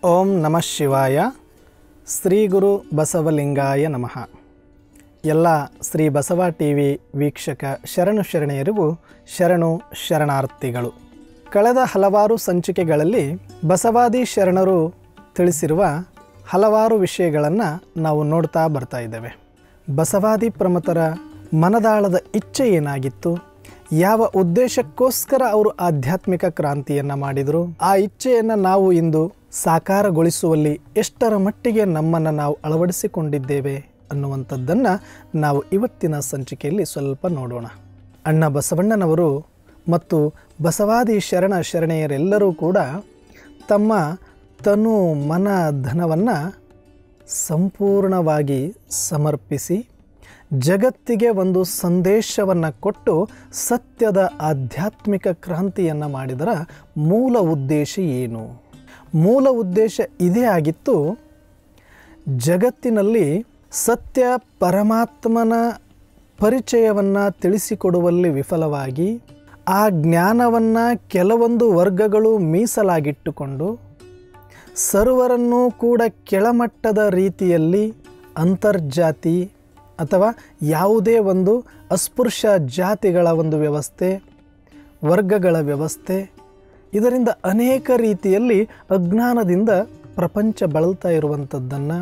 ಓಂ ನಮಃ ಶಿವಾಯ ಶ್ರೀ ಗುರು ಬಸವಲಿಂಗಾಯ ನಮಃ ಎಲ್ಲ ಶ್ರೀ ಬಸವ ಟಿ ವಿ ವೀಕ್ಷಕ ಶರಣು ಶರಣೆಯರಿಗೂ ಶರಣು ಶರಣಾರ್ಥಿಗಳು ಕಳೆದ ಹಲವಾರು ಸಂಚಿಕೆಗಳಲ್ಲಿ ಬಸವಾದಿ ಶರಣರು ತಿಳಿಸಿರುವ ಹಲವಾರು ವಿಷಯಗಳನ್ನು ನಾವು ನೋಡ್ತಾ ಬರ್ತಾ ಇದ್ದೇವೆ ಬಸವಾದಿ ಪ್ರಮತರ ಮನದಾಳದ ಇಚ್ಛೆ ಏನಾಗಿತ್ತು ಯಾವ ಉದ್ದೇಶಕ್ಕೋಸ್ಕರ ಅವರು ಆಧ್ಯಾತ್ಮಿಕ ಕ್ರಾಂತಿಯನ್ನು ಮಾಡಿದರು ಆ ಇಚ್ಛೆಯನ್ನು ನಾವು ಇಂದು ಸಾಕಾರಗೊಳಿಸುವಲ್ಲಿ ಎಷ್ಟರ ಮಟ್ಟಿಗೆ ನಮ್ಮನ್ನು ನಾವು ಅಳವಡಿಸಿಕೊಂಡಿದ್ದೇವೆ ಅನ್ನುವಂಥದ್ದನ್ನು ನಾವು ಇವತ್ತಿನ ಸಂಚಿಕೆಯಲ್ಲಿ ಸ್ವಲ್ಪ ನೋಡೋಣ ಅಣ್ಣ ಬಸವಣ್ಣನವರು ಮತ್ತು ಬಸವಾದಿ ಶರಣ ಶರಣೆಯರೆಲ್ಲರೂ ಕೂಡ ತಮ್ಮ ತನು ಮನ ಧನವನ್ನು ಸಂಪೂರ್ಣವಾಗಿ ಸಮರ್ಪಿಸಿ ಜಗತ್ತಿಗೆ ಒಂದು ಸಂದೇಶವನ್ನು ಕೊಟ್ಟು ಸತ್ಯದ ಆಧ್ಯಾತ್ಮಿಕ ಕ್ರಾಂತಿಯನ್ನು ಮಾಡಿದರ ಮೂಲ ಉದ್ದೇಶ ಏನು ಮೂಲ ಉದ್ದೇಶ ಇದೇ ಆಗಿತ್ತು ಜಗತ್ತಿನಲ್ಲಿ ಸತ್ಯ ಪರಮಾತ್ಮನ ಪರಿಚಯವನ್ನು ತಿಳಿಸಿಕೊಡುವಲ್ಲಿ ವಿಫಲವಾಗಿ ಆ ಜ್ಞಾನವನ್ನು ಕೆಲವೊಂದು ವರ್ಗಗಳು ಮೀಸಲಾಗಿಟ್ಟುಕೊಂಡು ಸರ್ವರನ್ನೂ ಕೂಡ ಕೆಳಮಟ್ಟದ ರೀತಿಯಲ್ಲಿ ಅಂತರ್ಜಾತಿ ಅಥವಾ ಯಾವುದೇ ಒಂದು ಅಸ್ಪೃಶ್ಯ ಜಾತಿಗಳ ಒಂದು ವ್ಯವಸ್ಥೆ ವರ್ಗಗಳ ವ್ಯವಸ್ಥೆ ಇದರಿಂದ ಅನೇಕ ರೀತಿಯಲ್ಲಿ ಅಜ್ಞಾನದಿಂದ ಪ್ರಪಂಚ ಬಳಲ್ತಾ ಇರುವಂಥದ್ದನ್ನು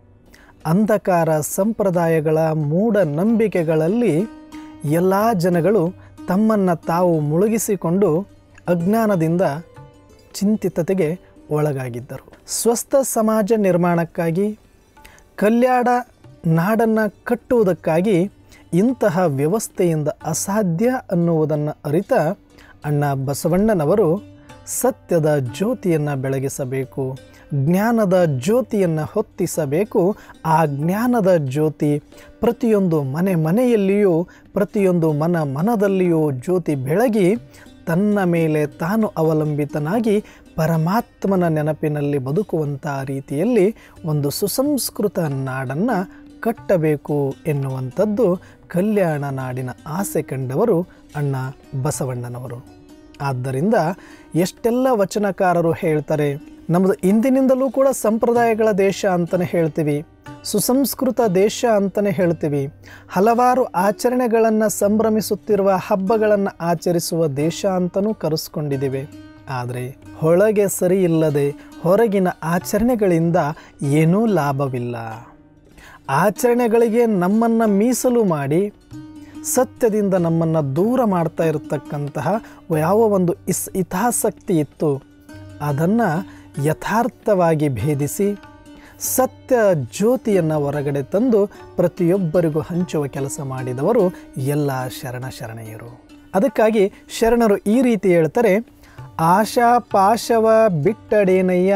ಅಂಧಕಾರ ಸಂಪ್ರದಾಯಗಳ ಮೂಢನಂಬಿಕೆಗಳಲ್ಲಿ ಎಲ್ಲ ಜನಗಳು ತಮ್ಮನ್ನು ತಾವು ಮುಳುಗಿಸಿಕೊಂಡು ಅಜ್ಞಾನದಿಂದ ಚಿಂತಿತತೆಗೆ ಒಳಗಾಗಿದ್ದರು ಸ್ವಸ್ಥ ಸಮಾಜ ನಿರ್ಮಾಣಕ್ಕಾಗಿ ಕಲ್ಯಾಣ ನಾಡನ್ನು ಕಟ್ಟುವುದಕ್ಕಾಗಿ ಇಂತಹ ವ್ಯವಸ್ಥೆಯಿಂದ ಅಸಾಧ್ಯ ಅನ್ನುವುದನ್ನು ಅರಿತ ಅಣ್ಣ ಬಸವಣ್ಣನವರು ಸತ್ಯದ ಜ್ಯೋತಿಯನ್ನು ಬೆಳಗಿಸಬೇಕು ಜ್ಞಾನದ ಜ್ಯೋತಿಯನ್ನು ಹೊತ್ತಿಸಬೇಕು ಆ ಜ್ಞಾನದ ಜ್ಯೋತಿ ಪ್ರತಿಯೊಂದು ಮನೆ ಮನೆಯಲ್ಲಿಯೂ ಪ್ರತಿಯೊಂದು ಮನ ಮನದಲ್ಲಿಯೂ ಜ್ಯೋತಿ ಬೆಳಗಿ ತನ್ನ ಮೇಲೆ ತಾನು ಅವಲಂಬಿತನಾಗಿ ಪರಮಾತ್ಮನ ನೆನಪಿನಲ್ಲಿ ಬದುಕುವಂಥ ರೀತಿಯಲ್ಲಿ ಒಂದು ಸುಸಂಸ್ಕೃತ ನಾಡನ್ನು ಕಟ್ಟಬೇಕು ಎನ್ನುವಂಥದ್ದು ಕಲ್ಯಾಣ ನಾಡಿನ ಆಸೆ ಕಂಡವರು ಅಣ್ಣ ಬಸವಣ್ಣನವರು ಆದ್ದರಿಂದ ಎಷ್ಟೆಲ್ಲ ವಚನಕಾರರು ಹೇಳ್ತಾರೆ ನಮ್ಮದು ಇಂದಿನಿಂದಲೂ ಕೂಡ ಸಂಪ್ರದಾಯಗಳ ದೇಶ ಅಂತಲೇ ಹೇಳ್ತೀವಿ ಸುಸಂಸ್ಕೃತ ದೇಶ ಅಂತಲೇ ಹೇಳ್ತೀವಿ ಹಲವಾರು ಆಚರಣೆಗಳನ್ನು ಸಂಭ್ರಮಿಸುತ್ತಿರುವ ಹಬ್ಬಗಳನ್ನು ಆಚರಿಸುವ ದೇಶ ಅಂತಲೂ ಕರೆಸ್ಕೊಂಡಿದ್ದೀವಿ ಆದರೆ ಒಳಗೆ ಸರಿ ಇಲ್ಲದೆ ಹೊರಗಿನ ಆಚರಣೆಗಳಿಂದ ಏನೂ ಲಾಭವಿಲ್ಲ ಆಚರಣೆಗಳಿಗೆ ನಮ್ಮನ್ನು ಮೀಸಲು ಮಾಡಿ ಸತ್ಯದಿಂದ ನಮ್ಮನ್ನು ದೂರ ಮಾಡ್ತಾ ಇರತಕ್ಕಂತಹ ಯಾವ ಒಂದು ಇಸ್ ಹಿತಾಸಕ್ತಿ ಇತ್ತು ಅದನ್ನು ಯಥಾರ್ಥವಾಗಿ ಭೇದಿಸಿ ಸತ್ಯ ಜ್ಯೋತಿಯನ್ನು ಹೊರಗಡೆ ತಂದು ಪ್ರತಿಯೊಬ್ಬರಿಗೂ ಹಂಚುವ ಕೆಲಸ ಮಾಡಿದವರು ಎಲ್ಲ ಶರಣ ಶರಣೆಯರು ಅದಕ್ಕಾಗಿ ಶರಣರು ಈ ರೀತಿ ಹೇಳ್ತಾರೆ ಆಶಾ ಪಾಶವ ಬಿಟ್ಟಡೇನಯ್ಯ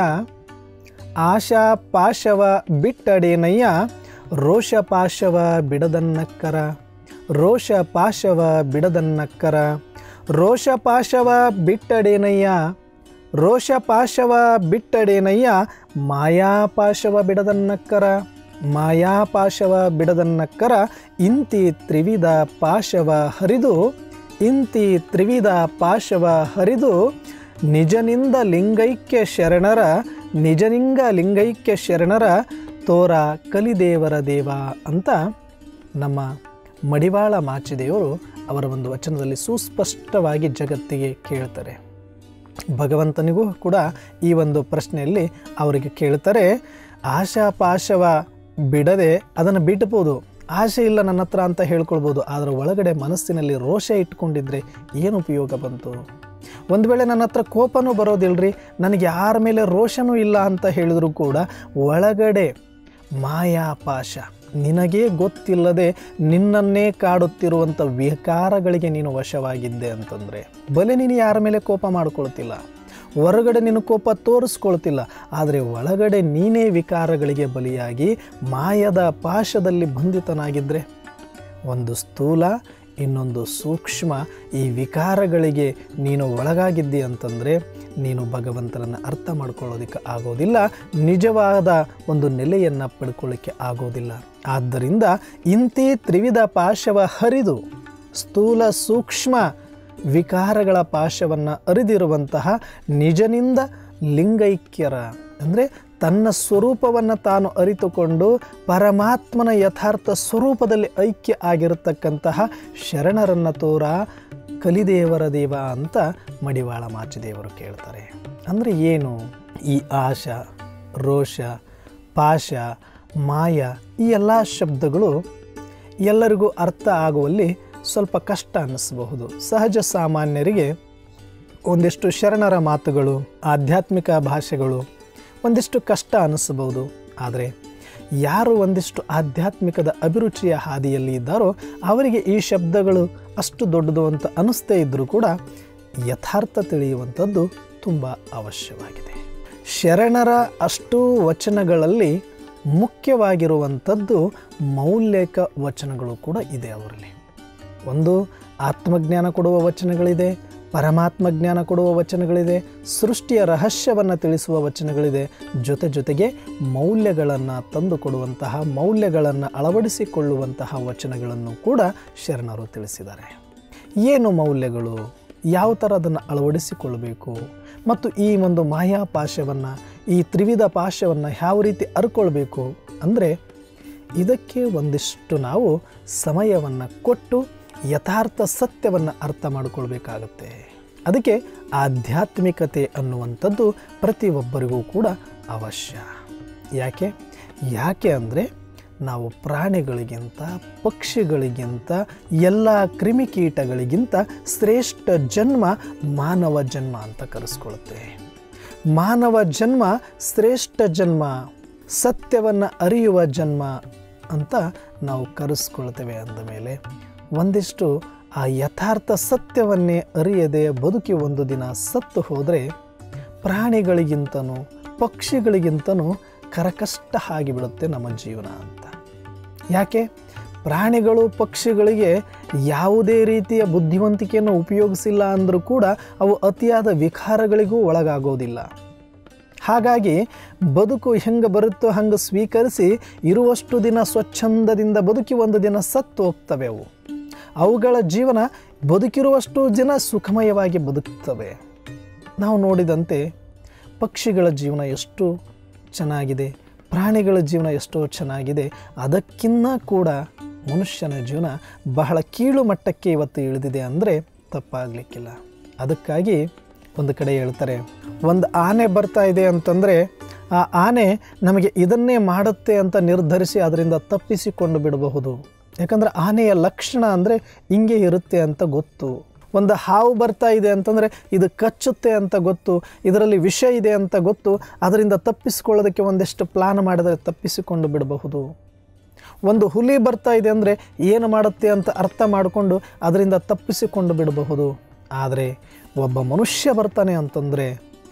ಆಶಾ ಪಾಶವ ಬಿಟ್ಟಡೇನಯ್ಯ ರೋಷ ಪಾಶವ ಬಿಡದನ್ನಕ್ಕರ ರೋಷ ಪಾಶವ ಬಿಡದನ್ನಕ್ಕರ ರೋಷ ಪಾಶವ ಬಿಟ್ಟಡೇನಯ್ಯ ರೋಷ ಪಾಶವ ಬಿಟ್ಟಡೇನಯ್ಯ ಮಾಯಾಪಾಶವ ಬಿಡದನ್ನಕ್ಕರ ಮಾಯಾಪಾಶವ ಬಿಡದನ್ನಕ್ಕರ ಇಂತಿ ತ್ರಿವಿಧ ಪಾಶವ ಹರಿದು ಇಂತಿ ತ್ರಿವಿಧ ಪಾಶವ ಹರಿದು ನಿಜನಿಂದ ಲಿಂಗೈಕ್ಯ ಶರಣರ ನಿಜನಿಂಗ ಲಿಂಗೈಕ್ಯ ಶರಣರ ತೋರ ಕಲಿದೇವರ ದೇವ ಅಂತ ನಮ್ಮ ಮಡಿವಾಳ ಮಾಚಿದೇವರು ಅವರ ಒಂದು ವಚನದಲ್ಲಿ ಸುಸ್ಪಷ್ಟವಾಗಿ ಜಗತ್ತಿಗೆ ಕೇಳ್ತಾರೆ ಭಗವಂತನಿಗೂ ಕೂಡ ಈ ಒಂದು ಪ್ರಶ್ನೆಯಲ್ಲಿ ಅವರಿಗೆ ಕೇಳ್ತಾರೆ ಆಶಾಪಾಶವ ಬಿಡದೆ ಅದನ್ನು ಬಿಡ್ಬೋದು ಆಶೆ ಇಲ್ಲ ನನ್ನ ಹತ್ರ ಅಂತ ಹೇಳ್ಕೊಳ್ಬೋದು ಆದರೆ ಒಳಗಡೆ ಮನಸ್ಸಿನಲ್ಲಿ ರೋಷ ಇಟ್ಕೊಂಡಿದ್ರೆ ಏನು ಉಪಯೋಗ ಬಂತು ಒಂದು ವೇಳೆ ನನ್ನ ಹತ್ರ ಕೋಪನೂ ಬರೋದಿಲ್ರಿ ನನಗೆ ಯಾರ ಮೇಲೆ ರೋಷನೂ ಇಲ್ಲ ಅಂತ ಹೇಳಿದ್ರು ಕೂಡ ಒಳಗಡೆ ಮಾಯಾಪಾಶ ನಿನಗೇ ಗೊತ್ತಿಲ್ಲದೆ ನಿನ್ನನ್ನೇ ಕಾಡುತ್ತಿರುವಂಥ ವಿಕಾರಗಳಿಗೆ ನೀನು ವಶವಾಗಿದ್ದೆ ಅಂತಂದರೆ ಬಲೆ ನೀನು ಯಾರ ಮೇಲೆ ಕೋಪ ಮಾಡ್ಕೊಳ್ತಿಲ್ಲ ಹೊರಗಡೆ ನೀನು ಕೋಪ ತೋರಿಸ್ಕೊಳ್ತಿಲ್ಲ ಆದರೆ ಒಳಗಡೆ ನೀನೇ ವಿಕಾರಗಳಿಗೆ ಬಲಿಯಾಗಿ ಮಾಯದ ಪಾಶದಲ್ಲಿ ಬಂಧಿತನಾಗಿದ್ದರೆ ಒಂದು ಸ್ಥೂಲ ಇನ್ನೊಂದು ಸೂಕ್ಷ್ಮ ಈ ವಿಕಾರಗಳಿಗೆ ನೀನು ಒಳಗಾಗಿದ್ದಿ ಅಂತಂದರೆ ನೀನು ಭಗವಂತನನ್ನು ಅರ್ಥ ಮಾಡ್ಕೊಳ್ಳೋದಕ್ಕೆ ಆಗೋದಿಲ್ಲ ನಿಜವಾದ ಒಂದು ನೆಲೆಯನ್ನು ಪಡ್ಕೊಳ್ಳಿಕ್ಕೆ ಆಗೋದಿಲ್ಲ ಆದ್ದರಿಂದ ಇಂತಿ ತ್ರಿವಿಧ ಪಾಶವ ಹರಿದು ಸ್ಥೂಲ ಸೂಕ್ಷ್ಮ ವಿಕಾರಗಳ ಪಾಶವನ್ನು ಅರಿದಿರುವಂತಹ ನಿಜನಿಂದ ಲಿಂಗೈಕ್ಯರ ಅಂದರೆ ತನ್ನ ಸ್ವರೂಪವನ್ನು ತಾನು ಅರಿತುಕೊಂಡು ಪರಮಾತ್ಮನ ಯಥಾರ್ಥ ಸ್ವರೂಪದಲ್ಲಿ ಐಕ್ಯ ಆಗಿರತಕ್ಕಂತಹ ಶರಣರನ್ನು ತೋರ ಕಲಿದೇವರ ದೇವ ಅಂತ ಮಡಿವಾಳ ಮಾಚಿದೇವರು ಕೇಳ್ತಾರೆ ಅಂದರೆ ಏನು ಈ ಆಶ ರೋಷ ಪಾಶ ಮಾಯ ಈ ಎಲ್ಲ ಶಬ್ದಗಳು ಎಲ್ಲರಿಗೂ ಅರ್ಥ ಆಗುವಲ್ಲಿ ಸ್ವಲ್ಪ ಕಷ್ಟ ಅನ್ನಿಸಬಹುದು ಸಹಜ ಸಾಮಾನ್ಯರಿಗೆ ಒಂದಿಷ್ಟು ಶರಣರ ಮಾತುಗಳು ಆಧ್ಯಾತ್ಮಿಕ ಭಾಷೆಗಳು ಒಂದಿಷ್ಟು ಕಷ್ಟ ಅನ್ನಿಸಬಹುದು ಆದರೆ ಯಾರು ಒಂದಿಷ್ಟು ಆಧ್ಯಾತ್ಮಿಕದ ಅಭಿರುಚಿಯ ಹಾದಿಯಲ್ಲಿ ಇದ್ದಾರೋ ಅವರಿಗೆ ಈ ಶಬ್ದಗಳು ಅಷ್ಟು ದೊಡ್ಡದು ಅಂತ ಅನ್ನಿಸ್ತೇ ಇದ್ದರೂ ಕೂಡ ಯಥಾರ್ಥ ತಿಳಿಯುವಂಥದ್ದು ತುಂಬ ಅವಶ್ಯವಾಗಿದೆ ಶರಣರ ಅಷ್ಟು ವಚನಗಳಲ್ಲಿ ಮುಖ್ಯವಾಗಿರುವಂಥದ್ದು ಮೌಲ್ಯಕ ವಚನಗಳು ಕೂಡ ಇದೆ ಅವರಲ್ಲಿ ಒಂದು ಆತ್ಮಜ್ಞಾನ ಕೊಡುವ ವಚನಗಳಿದೆ ಪರಮಾತ್ಮ ಜ್ಞಾನ ಕೊಡುವ ವಚನಗಳಿದೆ ಸೃಷ್ಟಿಯ ರಹಸ್ಯವನ್ನು ತಿಳಿಸುವ ವಚನಗಳಿದೆ ಜೊತೆ ಜೊತೆಗೆ ಮೌಲ್ಯಗಳನ್ನು ತಂದು ಕೊಡುವಂತಹ ಮೌಲ್ಯಗಳನ್ನು ಅಳವಡಿಸಿಕೊಳ್ಳುವಂತಹ ವಚನಗಳನ್ನು ಕೂಡ ಶರಣರು ತಿಳಿಸಿದ್ದಾರೆ ಏನು ಮೌಲ್ಯಗಳು ಯಾವ ಥರ ಅದನ್ನು ಅಳವಡಿಸಿಕೊಳ್ಳಬೇಕು ಮತ್ತು ಈ ಒಂದು ಮಾಯಾಪಾಶವನ್ನು ಈ ತ್ರಿವಿಧ ಪಾಶವನ್ನು ಯಾವ ರೀತಿ ಅರ್ಕೊಳ್ಬೇಕು ಅಂದರೆ ಇದಕ್ಕೆ ಒಂದಿಷ್ಟು ನಾವು ಸಮಯವನ್ನು ಕೊಟ್ಟು ಯಥಾರ್ಥ ಸತ್ಯವನ್ನು ಅರ್ಥ ಮಾಡಿಕೊಳ್ಬೇಕಾಗತ್ತೆ ಅದಕ್ಕೆ ಆಧ್ಯಾತ್ಮಿಕತೆ ಅನ್ನುವಂಥದ್ದು ಪ್ರತಿಯೊಬ್ಬರಿಗೂ ಕೂಡ ಅವಶ್ಯ ಯಾಕೆ ಯಾಕೆ ಅಂದರೆ ನಾವು ಪ್ರಾಣಿಗಳಿಗಿಂತ ಪಕ್ಷಿಗಳಿಗಿಂತ ಎಲ್ಲ ಕ್ರಿಮಿಕೀಟಗಳಿಗಿಂತ ಶ್ರೇಷ್ಠ ಜನ್ಮ ಮಾನವ ಜನ್ಮ ಅಂತ ಕರೆಸ್ಕೊಳ್ಳುತ್ತೆ ಮಾನವ ಜನ್ಮ ಶ್ರೇಷ್ಠ ಜನ್ಮ ಸತ್ಯವನ್ನು ಅರಿಯುವ ಜನ್ಮ ಅಂತ ನಾವು ಕರೆಸ್ಕೊಳ್ತೇವೆ ಅಂದ ಮೇಲೆ ಒಂದಿಷ್ಟು ಆ ಯಥಾರ್ಥ ಸತ್ಯವನ್ನೇ ಅರಿಯದೆ ಬದುಕಿ ಒಂದು ದಿನ ಸತ್ತು ಹೋದರೆ ಪ್ರಾಣಿಗಳಿಗಿಂತನೂ ಪಕ್ಷಿಗಳಿಗಿಂತನೂ ಕರಕಷ್ಟ ಆಗಿಬಿಡುತ್ತೆ ನಮ್ಮ ಜೀವನ ಅಂತ ಯಾಕೆ ಪ್ರಾಣಿಗಳು ಪಕ್ಷಿಗಳಿಗೆ ಯಾವುದೇ ರೀತಿಯ ಬುದ್ಧಿವಂತಿಕೆಯನ್ನು ಉಪಯೋಗಿಸಿಲ್ಲ ಅಂದರೂ ಕೂಡ ಅವು ಅತಿಯಾದ ವಿಕಾರಗಳಿಗೂ ಒಳಗಾಗೋದಿಲ್ಲ ಹಾಗಾಗಿ ಬದುಕು ಹೆಂಗೆ ಬರುತ್ತೋ ಹಂಗೆ ಸ್ವೀಕರಿಸಿ ಇರುವಷ್ಟು ದಿನ ಸ್ವಚ್ಛಂದದಿಂದ ಬದುಕಿ ಒಂದು ದಿನ ಸತ್ತು ಹೋಗ್ತವೆ ಅವು ಅವುಗಳ ಜೀವನ ಬದುಕಿರುವಷ್ಟು ದಿನ ಸುಖಮಯವಾಗಿ ಬದುಕ್ತವೆ ನಾವು ನೋಡಿದಂತೆ ಪಕ್ಷಿಗಳ ಜೀವನ ಎಷ್ಟು ಚೆನ್ನಾಗಿದೆ ಪ್ರಾಣಿಗಳ ಜೀವನ ಎಷ್ಟೋ ಚೆನ್ನಾಗಿದೆ ಅದಕ್ಕಿನ್ನ ಕೂಡ ಮನುಷ್ಯನ ಜೀವನ ಬಹಳ ಕೀಳು ಮಟ್ಟಕ್ಕೆ ಇವತ್ತು ಇಳಿದಿದೆ ಅಂದರೆ ತಪ್ಪಾಗಲಿಕ್ಕಿಲ್ಲ ಅದಕ್ಕಾಗಿ ಒಂದು ಕಡೆ ಹೇಳ್ತಾರೆ ಒಂದು ಆನೆ ಬರ್ತಾ ಇದೆ ಅಂತಂದರೆ ಆ ಆನೆ ನಮಗೆ ಇದನ್ನೇ ಮಾಡುತ್ತೆ ಅಂತ ನಿರ್ಧರಿಸಿ ಅದರಿಂದ ತಪ್ಪಿಸಿಕೊಂಡು ಬಿಡಬಹುದು ಯಾಕಂದರೆ ಆನೆಯ ಲಕ್ಷಣ ಅಂದರೆ ಹಿಂಗೆ ಇರುತ್ತೆ ಅಂತ ಗೊತ್ತು ಒಂದು ಹಾವು ಬರ್ತಾ ಇದೆ ಅಂತಂದರೆ ಇದು ಕಚ್ಚುತ್ತೆ ಅಂತ ಗೊತ್ತು ಇದರಲ್ಲಿ ವಿಷ ಇದೆ ಅಂತ ಗೊತ್ತು ಅದರಿಂದ ತಪ್ಪಿಸಿಕೊಳ್ಳೋದಕ್ಕೆ ಒಂದಿಷ್ಟು ಪ್ಲಾನ್ ಮಾಡಿದರೆ ತಪ್ಪಿಸಿಕೊಂಡು ಬಿಡಬಹುದು ಒಂದು ಹುಲಿ ಬರ್ತಾ ಇದೆ ಅಂದರೆ ಏನು ಮಾಡುತ್ತೆ ಅಂತ ಅರ್ಥ ಮಾಡಿಕೊಂಡು ಅದರಿಂದ ತಪ್ಪಿಸಿಕೊಂಡು ಬಿಡಬಹುದು ಆದರೆ ಒಬ್ಬ ಮನುಷ್ಯ ಬರ್ತಾನೆ ಅಂತಂದರೆ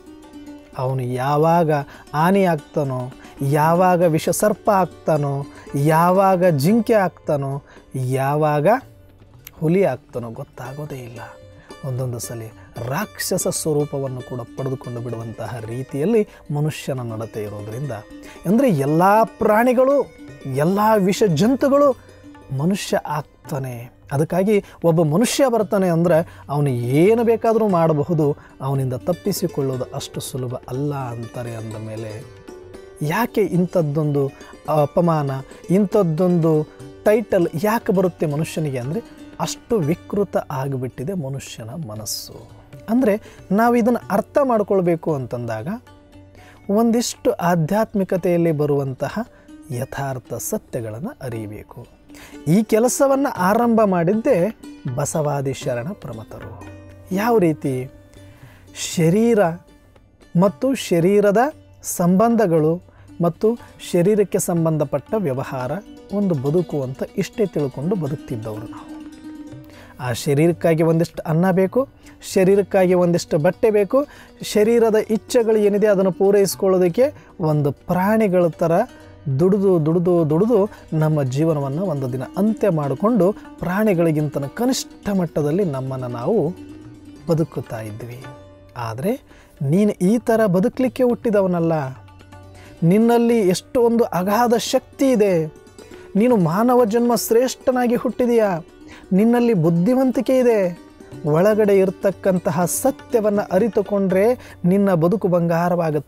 ಅವನು ಯಾವಾಗ ಆನೆ ಆಗ್ತಾನೋ ಯಾವಾಗ ವಿಷಸರ್ಪ ಆಗ್ತಾನೋ ಯಾವಾಗ ಜಿಂಕೆ ಆಗ್ತಾನೋ ಯಾವಾಗ ಹುಲಿ ಆಗ್ತಾನೋ ಗೊತ್ತಾಗೋದೇ ಇಲ್ಲ ಒಂದೊಂದು ಸಲ ರಾಕ್ಷಸ ಸ್ವರೂಪವನ್ನು ಕೂಡ ಪಡೆದುಕೊಂಡು ಬಿಡುವಂತಹ ರೀತಿಯಲ್ಲಿ ಮನುಷ್ಯನ ನಡತೆ ಇರೋದರಿಂದ ಅಂದರೆ ಎಲ್ಲ ಪ್ರಾಣಿಗಳು ಎಲ್ಲ ವಿಷ ಜಂತುಗಳು ಮನುಷ್ಯ ಆಗ್ತಾನೆ ಅದಕ್ಕಾಗಿ ಒಬ್ಬ ಮನುಷ್ಯ ಬರ್ತಾನೆ ಅಂದರೆ ಅವನು ಏನು ಬೇಕಾದರೂ ಮಾಡಬಹುದು ಅವನಿಂದ ತಪ್ಪಿಸಿಕೊಳ್ಳೋದು ಅಷ್ಟು ಸುಲಭ ಅಲ್ಲ ಅಂತಾರೆ ಅಂದ ಮೇಲೆ ಯಾಕೆ ಇಂಥದ್ದೊಂದು ಅಪಮಾನ ಇಂಥದ್ದೊಂದು ಟೈಟಲ್ ಯಾಕೆ ಬರುತ್ತೆ ಮನುಷ್ಯನಿಗೆ ಅಂದರೆ ಅಷ್ಟು ವಿಕೃತ ಆಗಿಬಿಟ್ಟಿದೆ ಮನುಷ್ಯನ ಮನಸ್ಸು ಅಂದರೆ ನಾವು ಇದನ್ನು ಅರ್ಥ ಮಾಡ್ಕೊಳ್ಬೇಕು ಅಂತಂದಾಗ ಒಂದಿಷ್ಟು ಆಧ್ಯಾತ್ಮಿಕತೆಯಲ್ಲಿ ಬರುವಂತಹ ಯಥಾರ್ಥ ಸತ್ಯಗಳನ್ನು ಅರಿಯಬೇಕು ಈ ಕೆಲಸವನ್ನು ಆರಂಭ ಮಾಡಿದ್ದೇ ಬಸವಾದಿ ಶರಣ ಪ್ರಮತರು ಯಾವ ರೀತಿ ಶರೀರ ಮತ್ತು ಶರೀರದ ಸಂಬಂಧಗಳು ಮತ್ತು ಶರೀರಕ್ಕೆ ಸಂಬಂಧಪಟ್ಟ ವ್ಯವಹಾರ ಒಂದು ಬದುಕು ಅಂತ ಇಷ್ಟೇ ತಿಳ್ಕೊಂಡು ಬದುಕ್ತಿದ್ದವರು ನಾವು ಆ ಶರೀರಕ್ಕಾಗಿ ಒಂದಿಷ್ಟು ಅನ್ನ ಬೇಕು ಶರೀರಕ್ಕಾಗಿ ಒಂದಿಷ್ಟು ಬಟ್ಟೆ ಬೇಕು ಶರೀರದ ಇಚ್ಛೆಗಳು ಏನಿದೆ ಅದನ್ನು ಪೂರೈಸ್ಕೊಳ್ಳೋದಕ್ಕೆ ಒಂದು ಪ್ರಾಣಿಗಳ ಥರ ದುಡಿದು ದುಡಿದು ದುಡಿದು ನಮ್ಮ ಜೀವನವನ್ನು ಒಂದು ದಿನ ಅಂತ್ಯ ಮಾಡಿಕೊಂಡು ಪ್ರಾಣಿಗಳಿಗಿಂತ ಕನಿಷ್ಠ ಮಟ್ಟದಲ್ಲಿ ನಮ್ಮನ್ನು ನಾವು ಬದುಕುತ್ತಾ ಇದ್ವಿ ಆದರೆ ನೀನು ಈ ಥರ ಬದುಕಲಿಕ್ಕೆ ಹುಟ್ಟಿದವನಲ್ಲ ನಿನ್ನಲ್ಲಿ ಎಷ್ಟೊಂದು ಅಗಾಧ ಶಕ್ತಿ ಇದೆ ನೀನು ಮಾನವ ಜನ್ಮ ಶ್ರೇಷ್ಠನಾಗಿ ಹುಟ್ಟಿದೆಯಾ ನಿನ್ನಲ್ಲಿ ಬುದ್ಧಿವಂತಿಕೆ ಇದೆ ಒಳಗಡೆ ಇರತಕ್ಕಂತಹ ಸತ್ಯವನ್ನು ಅರಿತುಕೊಂಡ್ರೆ ನಿನ್ನ ಬದುಕು ಬಂಗಾರವಾಗುತ್ತೆ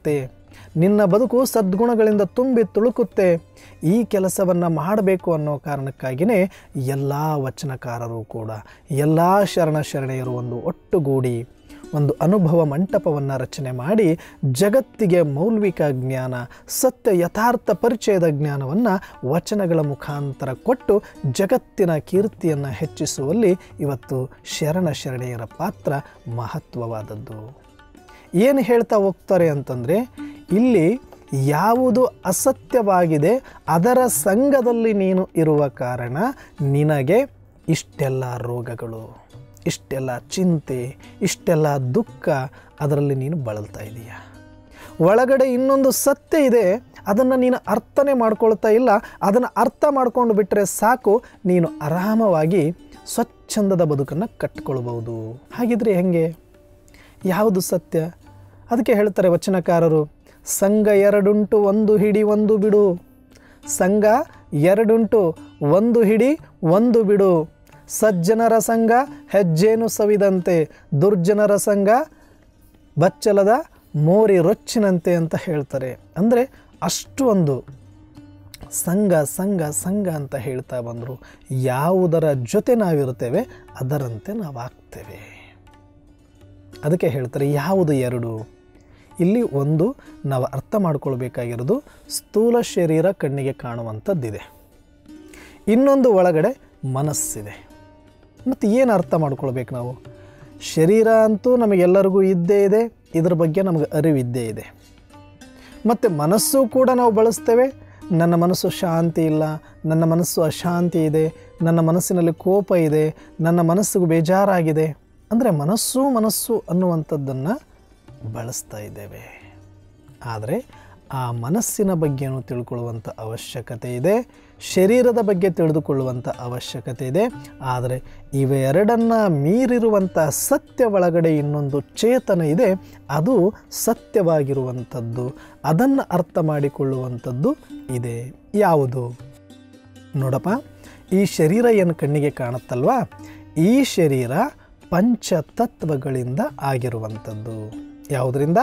ನಿನ್ನ ಬದುಕು ಸದ್ಗುಣಗಳಿಂದ ತುಂಬಿ ತುಳುಕುತ್ತೆ ಈ ಕೆಲಸವನ್ನು ಮಾಡಬೇಕು ಅನ್ನೋ ಕಾರಣಕ್ಕಾಗಿಯೇ ಎಲ್ಲ ವಚನಕಾರರು ಕೂಡ ಎಲ್ಲ ಶರಣ ಶರಣೆಯರು ಒಂದು ಒಟ್ಟುಗೂಡಿ ಒಂದು ಅನುಭವ ಮಂಟಪವನ್ನು ರಚನೆ ಮಾಡಿ ಜಗತ್ತಿಗೆ ಮೌಲ್ವಿಕ ಜ್ಞಾನ ಸತ್ಯ ಯಥಾರ್ಥ ಪರಿಚಯದ ಜ್ಞಾನವನ್ನು ವಚನಗಳ ಮುಖಾಂತರ ಕೊಟ್ಟು ಜಗತ್ತಿನ ಕೀರ್ತಿಯನ್ನು ಹೆಚ್ಚಿಸುವಲ್ಲಿ ಇವತ್ತು ಶರಣ ಶರಣೆಯರ ಪಾತ್ರ ಮಹತ್ವವಾದದ್ದು ಏನು ಹೇಳ್ತಾ ಹೋಗ್ತಾರೆ ಅಂತಂದರೆ ಇಲ್ಲಿ ಯಾವುದು ಅಸತ್ಯವಾಗಿದೆ ಅದರ ಸಂಘದಲ್ಲಿ ನೀನು ಇರುವ ಕಾರಣ ನಿನಗೆ ಇಷ್ಟೆಲ್ಲ ರೋಗಗಳು ಇಷ್ಟೆಲ್ಲ ಚಿಂತೆ ಇಷ್ಟೆಲ್ಲ ದುಃಖ ಅದರಲ್ಲಿ ನೀನು ಬಳಲ್ತಾ ಇದೀಯ ಒಳಗಡೆ ಇನ್ನೊಂದು ಸತ್ಯ ಇದೆ ಅದನ್ನು ನೀನು ಅರ್ಥನೇ ಮಾಡ್ಕೊಳ್ತಾ ಇಲ್ಲ ಅದನ್ನು ಅರ್ಥ ಮಾಡ್ಕೊಂಡು ಬಿಟ್ಟರೆ ಸಾಕು ನೀನು ಆರಾಮವಾಗಿ ಸ್ವಚ್ಛಂದದ ಬದುಕನ್ನು ಕಟ್ಕೊಳ್ಬೋದು ಹಾಗಿದ್ರೆ ಹೆಂಗೆ ಯಾವುದು ಸತ್ಯ ಅದಕ್ಕೆ ಹೇಳ್ತಾರೆ ವಚನಕಾರರು ಸಂಘ ಎರಡುಂಟು ಒಂದು ಹಿಡಿ ಒಂದು ಬಿಡು ಸಂಘ ಎರಡುಂಟು ಒಂದು ಹಿಡಿ ಒಂದು ಬಿಡು ಸಜ್ಜನರ ಸಂಘ ಹೆಜ್ಜೇನು ಸವಿದಂತೆ ದುರ್ಜನರ ಸಂಘ ಬಚ್ಚಲದ ಮೋರಿ ರೊಚ್ಚಿನಂತೆ ಅಂತ ಹೇಳ್ತಾರೆ ಅಂದರೆ ಅಷ್ಟು ಒಂದು ಸಂಘ ಸಂಘ ಸಂಘ ಅಂತ ಹೇಳ್ತಾ ಬಂದರು ಯಾವುದರ ಜೊತೆ ನಾವಿರುತ್ತೇವೆ ಅದರಂತೆ ನಾವು ಆಗ್ತೇವೆ ಅದಕ್ಕೆ ಹೇಳ್ತಾರೆ ಯಾವುದು ಎರಡು ಇಲ್ಲಿ ಒಂದು ನಾವು ಅರ್ಥ ಮಾಡ್ಕೊಳ್ಬೇಕಾಗಿರೋದು ಸ್ಥೂಲ ಶರೀರ ಕಣ್ಣಿಗೆ ಕಾಣುವಂಥದ್ದಿದೆ ಇನ್ನೊಂದು ಒಳಗಡೆ ಮನಸ್ಸಿದೆ ಮತ್ತು ಏನು ಅರ್ಥ ಮಾಡ್ಕೊಳ್ಬೇಕು ನಾವು ಶರೀರ ಅಂತೂ ನಮಗೆಲ್ಲರಿಗೂ ಇದ್ದೇ ಇದೆ ಇದ್ರ ಬಗ್ಗೆ ನಮಗೆ ಅರಿವಿದ್ದೇ ಇದೆ ಮತ್ತು ಮನಸ್ಸು ಕೂಡ ನಾವು ಬಳಸ್ತೇವೆ ನನ್ನ ಮನಸ್ಸು ಶಾಂತಿ ಇಲ್ಲ ನನ್ನ ಮನಸ್ಸು ಅಶಾಂತಿ ಇದೆ ನನ್ನ ಮನಸ್ಸಿನಲ್ಲಿ ಕೋಪ ಇದೆ ನನ್ನ ಮನಸ್ಸಿಗೆ ಬೇಜಾರಾಗಿದೆ ಅಂದರೆ ಮನಸ್ಸು ಮನಸ್ಸು ಅನ್ನುವಂಥದ್ದನ್ನು ಬಳಸ್ತಾ ಇದ್ದೇವೆ ಆದರೆ ಆ ಮನಸ್ಸಿನ ಬಗ್ಗೆನೂ ತಿಳ್ಕೊಳ್ಳುವಂಥ ಅವಶ್ಯಕತೆ ಇದೆ ಶರೀರದ ಬಗ್ಗೆ ತಿಳಿದುಕೊಳ್ಳುವಂಥ ಅವಶ್ಯಕತೆ ಇದೆ ಆದರೆ ಇವೆರಡನ್ನು ಮೀರಿರುವಂಥ ಸತ್ಯ ಒಳಗಡೆ ಇನ್ನೊಂದು ಚೇತನ ಇದೆ ಅದು ಸತ್ಯವಾಗಿರುವಂಥದ್ದು ಅದನ್ನು ಅರ್ಥ ಮಾಡಿಕೊಳ್ಳುವಂಥದ್ದು ಇದೆ ಯಾವುದು ನೋಡಪ್ಪ ಈ ಶರೀರ ಏನು ಕಣ್ಣಿಗೆ ಕಾಣುತ್ತಲ್ವಾ ಈ ಶರೀರ ಪಂಚತತ್ವಗಳಿಂದ ಆಗಿರುವಂಥದ್ದು ಯಾವುದರಿಂದ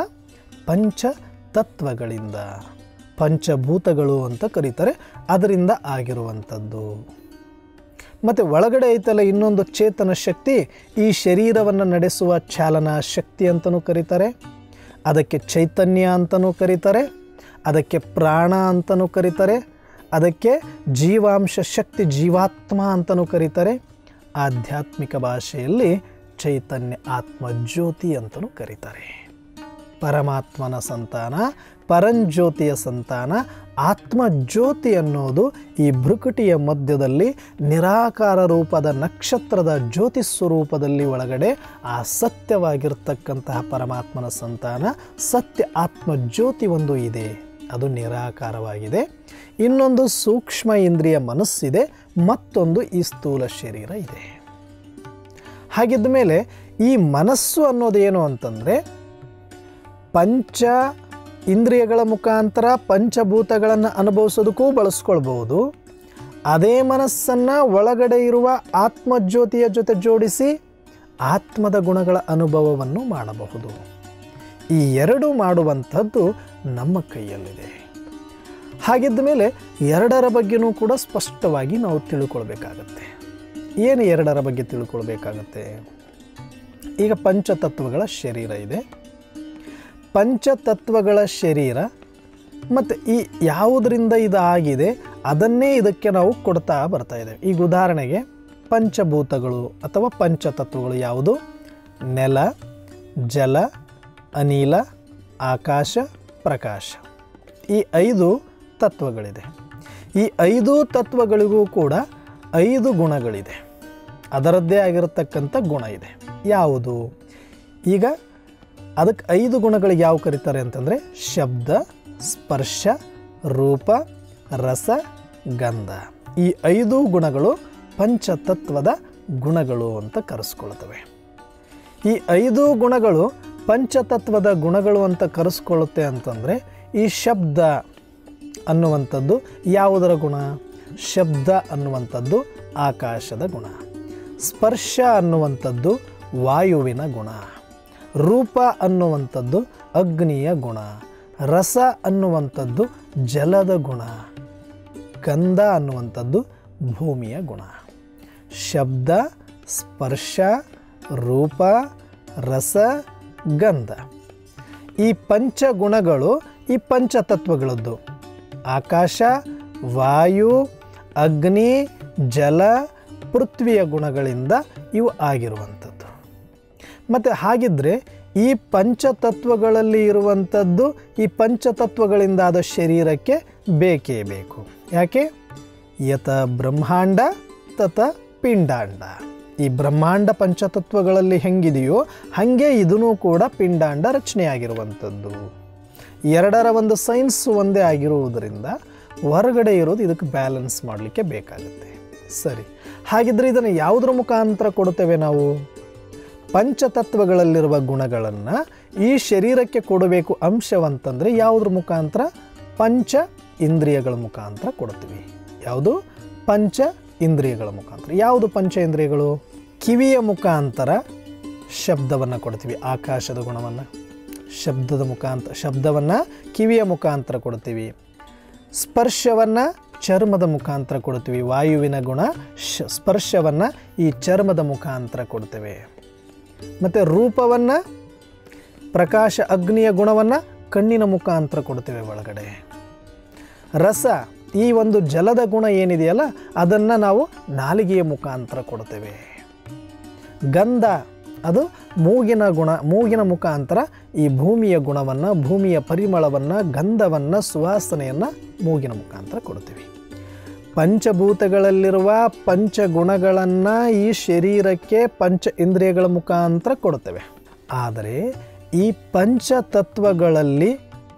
ಪಂಚತತ್ವಗಳಿಂದ ಪಂಚಭೂತಗಳು ಅಂತ ಕರೀತಾರೆ ಅದರಿಂದ ಆಗಿರುವಂಥದ್ದು ಮತ್ತು ಒಳಗಡೆ ಐತಲ್ಲ ಇನ್ನೊಂದು ಚೇತನ ಶಕ್ತಿ ಈ ಶರೀರವನ್ನು ನಡೆಸುವ ಚಾಲನಾ ಶಕ್ತಿ ಅಂತಲೂ ಕರೀತಾರೆ ಅದಕ್ಕೆ ಚೈತನ್ಯ ಅಂತಲೂ ಕರೀತಾರೆ ಅದಕ್ಕೆ ಪ್ರಾಣ ಅಂತಲೂ ಕರೀತಾರೆ ಅದಕ್ಕೆ ಜೀವಾಂಶ ಶಕ್ತಿ ಜೀವಾತ್ಮ ಅಂತಲೂ ಕರೀತಾರೆ ಆಧ್ಯಾತ್ಮಿಕ ಭಾಷೆಯಲ್ಲಿ ಚೈತನ್ಯ ಆತ್ಮ ಜ್ಯೋತಿ ಅಂತಲೂ ಕರೀತಾರೆ ಪರಮಾತ್ಮನ ಸಂತಾನ ಪರಂಜ್ಯೋತಿಯ ಸಂತಾನ ಆತ್ಮಜ್ಯೋತಿ ಅನ್ನೋದು ಈ ಭೃಕುಟಿಯ ಮಧ್ಯದಲ್ಲಿ ನಿರಾಕಾರ ರೂಪದ ನಕ್ಷತ್ರದ ಜ್ಯೋತಿ ಸ್ವರೂಪದಲ್ಲಿ ಒಳಗಡೆ ಆ ಸತ್ಯವಾಗಿರ್ತಕ್ಕಂತಹ ಪರಮಾತ್ಮನ ಸಂತಾನ ಸತ್ಯ ಆತ್ಮಜ್ಯೋತಿ ಒಂದು ಇದೆ ಅದು ನಿರಾಕಾರವಾಗಿದೆ ಇನ್ನೊಂದು ಸೂಕ್ಷ್ಮ ಇಂದ್ರಿಯ ಮನಸ್ಸಿದೆ ಮತ್ತೊಂದು ಈ ಸ್ಥೂಲ ಶರೀರ ಇದೆ ಹಾಗಿದ್ದ ಮೇಲೆ ಈ ಮನಸ್ಸು ಅನ್ನೋದು ಏನು ಅಂತಂದರೆ ಪಂಚ ಇಂದ್ರಿಯಗಳ ಮುಖಾಂತರ ಪಂಚಭೂತಗಳನ್ನು ಅನುಭವಿಸೋದಕ್ಕೂ ಬಳಸ್ಕೊಳ್ಬಹುದು ಅದೇ ಮನಸ್ಸನ್ನು ಒಳಗಡೆ ಇರುವ ಆತ್ಮಜ್ಯೋತಿಯ ಜೊತೆ ಜೋಡಿಸಿ ಆತ್ಮದ ಗುಣಗಳ ಅನುಭವವನ್ನು ಮಾಡಬಹುದು ಈ ಎರಡು ಮಾಡುವಂಥದ್ದು ನಮ್ಮ ಕೈಯಲ್ಲಿದೆ ಹಾಗಿದ್ದ ಮೇಲೆ ಎರಡರ ಬಗ್ಗೆನೂ ಕೂಡ ಸ್ಪಷ್ಟವಾಗಿ ನಾವು ತಿಳ್ಕೊಳ್ಬೇಕಾಗತ್ತೆ ಏನು ಎರಡರ ಬಗ್ಗೆ ತಿಳ್ಕೊಳ್ಬೇಕಾಗತ್ತೆ ಈಗ ಪಂಚತತ್ವಗಳ ಶರೀರ ಇದೆ ಪಂಚತತ್ವಗಳ ಶರೀರ ಮತ್ತು ಈ ಯಾವುದರಿಂದ ಇದು ಆಗಿದೆ ಅದನ್ನೇ ಇದಕ್ಕೆ ನಾವು ಕೊಡ್ತಾ ಬರ್ತಾ ಇದ್ದೇವೆ ಈಗ ಉದಾಹರಣೆಗೆ ಪಂಚಭೂತಗಳು ಅಥವಾ ಪಂಚತತ್ವಗಳು ಯಾವುದು ನೆಲ ಜಲ ಅನಿಲ ಆಕಾಶ ಪ್ರಕಾಶ ಈ ಐದು ತತ್ವಗಳಿದೆ ಈ ಐದು ತತ್ವಗಳಿಗೂ ಕೂಡ ಐದು ಗುಣಗಳಿದೆ ಅದರದ್ದೇ ಆಗಿರತಕ್ಕಂಥ ಗುಣ ಇದೆ ಯಾವುದು ಈಗ ಅದಕ್ಕೆ ಐದು ಗುಣಗಳಿಗೆ ಯಾವ ಕರೀತಾರೆ ಅಂತಂದರೆ ಶಬ್ದ ಸ್ಪರ್ಶ ರೂಪ ರಸ ಗಂಧ ಈ ಐದು ಗುಣಗಳು ಪಂಚತತ್ವದ ಗುಣಗಳು ಅಂತ ಕರೆಸ್ಕೊಳ್ತವೆ ಈ ಐದು ಗುಣಗಳು ಪಂಚತತ್ವದ ಗುಣಗಳು ಅಂತ ಕರೆಸ್ಕೊಳ್ಳುತ್ತೆ ಅಂತಂದರೆ ಈ ಶಬ್ದ ಅನ್ನುವಂಥದ್ದು ಯಾವುದರ ಗುಣ ಶಬ್ದ ಅನ್ನುವಂಥದ್ದು ಆಕಾಶದ ಗುಣ ಸ್ಪರ್ಶ ಅನ್ನುವಂಥದ್ದು ವಾಯುವಿನ ಗುಣ ರೂಪ ಅನ್ನುವಂಥದ್ದು ಅಗ್ನಿಯ ಗುಣ ರಸ ಅನ್ನುವಂಥದ್ದು ಜಲದ ಗುಣ ಗಂಧ ಅನ್ನುವಂಥದ್ದು ಭೂಮಿಯ ಗುಣ ಶಬ್ದ ಸ್ಪರ್ಶ ರೂಪ ರಸ ಗಂಧ ಈ ಪಂಚಗುಣಗಳು ಈ ಪಂಚತತ್ವಗಳದ್ದು ಆಕಾಶ ವಾಯು ಅಗ್ನಿ ಜಲ ಪೃಥ್ವಿಯ ಗುಣಗಳಿಂದ ಇವು ಆಗಿರುವಂಥದ್ದು ಮತ್ತು ಹಾಗಿದ್ದರೆ ಈ ಪಂಚತತ್ವಗಳಲ್ಲಿ ಇರುವಂಥದ್ದು ಈ ಪಂಚತತ್ವಗಳಿಂದಾದ ಶರೀರಕ್ಕೆ ಬೇಕೇ ಬೇಕು ಯಾಕೆ ಯತ ಬ್ರಹ್ಮಾಂಡ ತತ ಪಿಂಡಾಂಡ ಈ ಬ್ರಹ್ಮಾಂಡ ಪಂಚತತ್ವಗಳಲ್ಲಿ ಹೆಂಗಿದೆಯೋ ಹಾಗೆ ಇದೂ ಕೂಡ ಪಿಂಡಾಂಡ ರಚನೆಯಾಗಿರುವಂಥದ್ದು ಎರಡರ ಒಂದು ಸೈನ್ಸ್ ಒಂದೇ ಆಗಿರುವುದರಿಂದ ಹೊರಗಡೆ ಇರೋದು ಇದಕ್ಕೆ ಬ್ಯಾಲೆನ್ಸ್ ಮಾಡಲಿಕ್ಕೆ ಬೇಕಾಗುತ್ತೆ ಸರಿ ಹಾಗಿದ್ರೆ ಇದನ್ನು ಯಾವುದ್ರ ಮುಖಾಂತರ ಕೊಡುತ್ತೇವೆ ನಾವು ಪಂಚತತ್ವಗಳಲ್ಲಿರುವ ಗುಣಗಳನ್ನು ಈ ಶರೀರಕ್ಕೆ ಕೊಡಬೇಕು ಅಂಶವಂತಂದರೆ ಯಾವುದ್ರ ಮುಖಾಂತರ ಪಂಚ ಇಂದ್ರಿಯಗಳ ಮುಖಾಂತರ ಕೊಡ್ತೀವಿ ಯಾವುದು ಪಂಚ ಇಂದ್ರಿಯಗಳ ಮುಖಾಂತರ ಯಾವುದು ಪಂಚ ಇಂದ್ರಿಯಗಳು ಕಿವಿಯ ಮುಖಾಂತರ ಶಬ್ದವನ್ನು ಕೊಡ್ತೀವಿ ಆಕಾಶದ ಗುಣವನ್ನು ಶಬ್ದದ ಮುಖಾಂತರ ಶಬ್ದವನ್ನು ಕಿವಿಯ ಮುಖಾಂತರ ಕೊಡ್ತೀವಿ ಸ್ಪರ್ಶವನ್ನು ಚರ್ಮದ ಮುಖಾಂತರ ಕೊಡ್ತೀವಿ ವಾಯುವಿನ ಗುಣ ಶ ಸ್ಪರ್ಶವನ್ನು ಈ ಚರ್ಮದ ಮುಖಾಂತರ ಕೊಡ್ತೇವೆ ಮತ್ತು ರೂಪವನ್ನು ಪ್ರಕಾಶ ಅಗ್ನಿಯ ಗುಣವನ್ನು ಕಣ್ಣಿನ ಮುಖಾಂತರ ಕೊಡ್ತೇವೆ ಒಳಗಡೆ ರಸ ಈ ಒಂದು ಜಲದ ಗುಣ ಏನಿದೆಯಲ್ಲ ಅದನ್ನು ನಾವು ನಾಲಿಗೆಯ ಮುಖಾಂತರ ಕೊಡ್ತೇವೆ ಗಂಧ ಅದು ಮೂಗಿನ ಗುಣ ಮೂಗಿನ ಮುಖಾಂತರ ಈ ಭೂಮಿಯ ಗುಣವನ್ನು ಭೂಮಿಯ ಪರಿಮಳವನ್ನು ಗಂಧವನ್ನು ಸುವಾಸನೆಯನ್ನು ಮೂಗಿನ ಮುಖಾಂತರ ಕೊಡ್ತೀವಿ ಪಂಚಭೂತಗಳಲ್ಲಿರುವ ಪಂಚಗುಣಗಳನ್ನು ಈ ಶರೀರಕ್ಕೆ ಪಂಚ ಇಂದ್ರಿಯಗಳ ಮುಖಾಂತರ ಕೊಡ್ತೇವೆ ಆದರೆ ಈ ಪಂಚತತ್ವಗಳಲ್ಲಿ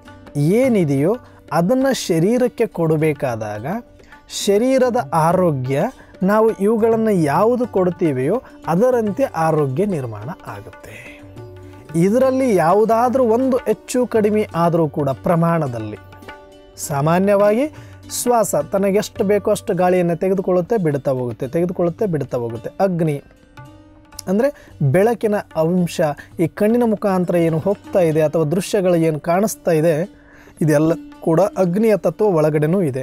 ಏನಿದೆಯೋ ಅದನ್ನು ಶರೀರಕ್ಕೆ ಕೊಡಬೇಕಾದಾಗ ಶರೀರದ ಆರೋಗ್ಯ ನಾವು ಇವುಗಳನ್ನು ಯಾವುದು ಕೊಡ್ತೀವೆಯೋ ಅದರಂತೆ ಆರೋಗ್ಯ ನಿರ್ಮಾಣ ಆಗುತ್ತೆ ಇದರಲ್ಲಿ ಯಾವುದಾದ್ರೂ ಒಂದು ಹೆಚ್ಚು ಕಡಿಮೆ ಆದರೂ ಕೂಡ ಪ್ರಮಾಣದಲ್ಲಿ ಸಾಮಾನ್ಯವಾಗಿ ಶ್ವಾಸ ತನಗೆಷ್ಟು ಬೇಕೋ ಅಷ್ಟು ಗಾಳಿಯನ್ನು ತೆಗೆದುಕೊಳ್ಳುತ್ತೆ ಬಿಡ್ತಾ ಹೋಗುತ್ತೆ ತೆಗೆದುಕೊಳ್ಳುತ್ತೆ ಬಿಡ್ತಾ ಹೋಗುತ್ತೆ ಅಗ್ನಿ ಅಂದರೆ ಬೆಳಕಿನ ಅಂಶ ಈ ಕಣ್ಣಿನ ಮುಖಾಂತರ ಏನು ಹೋಗ್ತಾ ಇದೆ ಅಥವಾ ದೃಶ್ಯಗಳು ಏನು ಕಾಣಿಸ್ತಾ ಇದೆ ಇದೆಲ್ಲ ಕೂಡ ಅಗ್ನಿಯ ತತ್ವ ಒಳಗಡೆನೂ ಇದೆ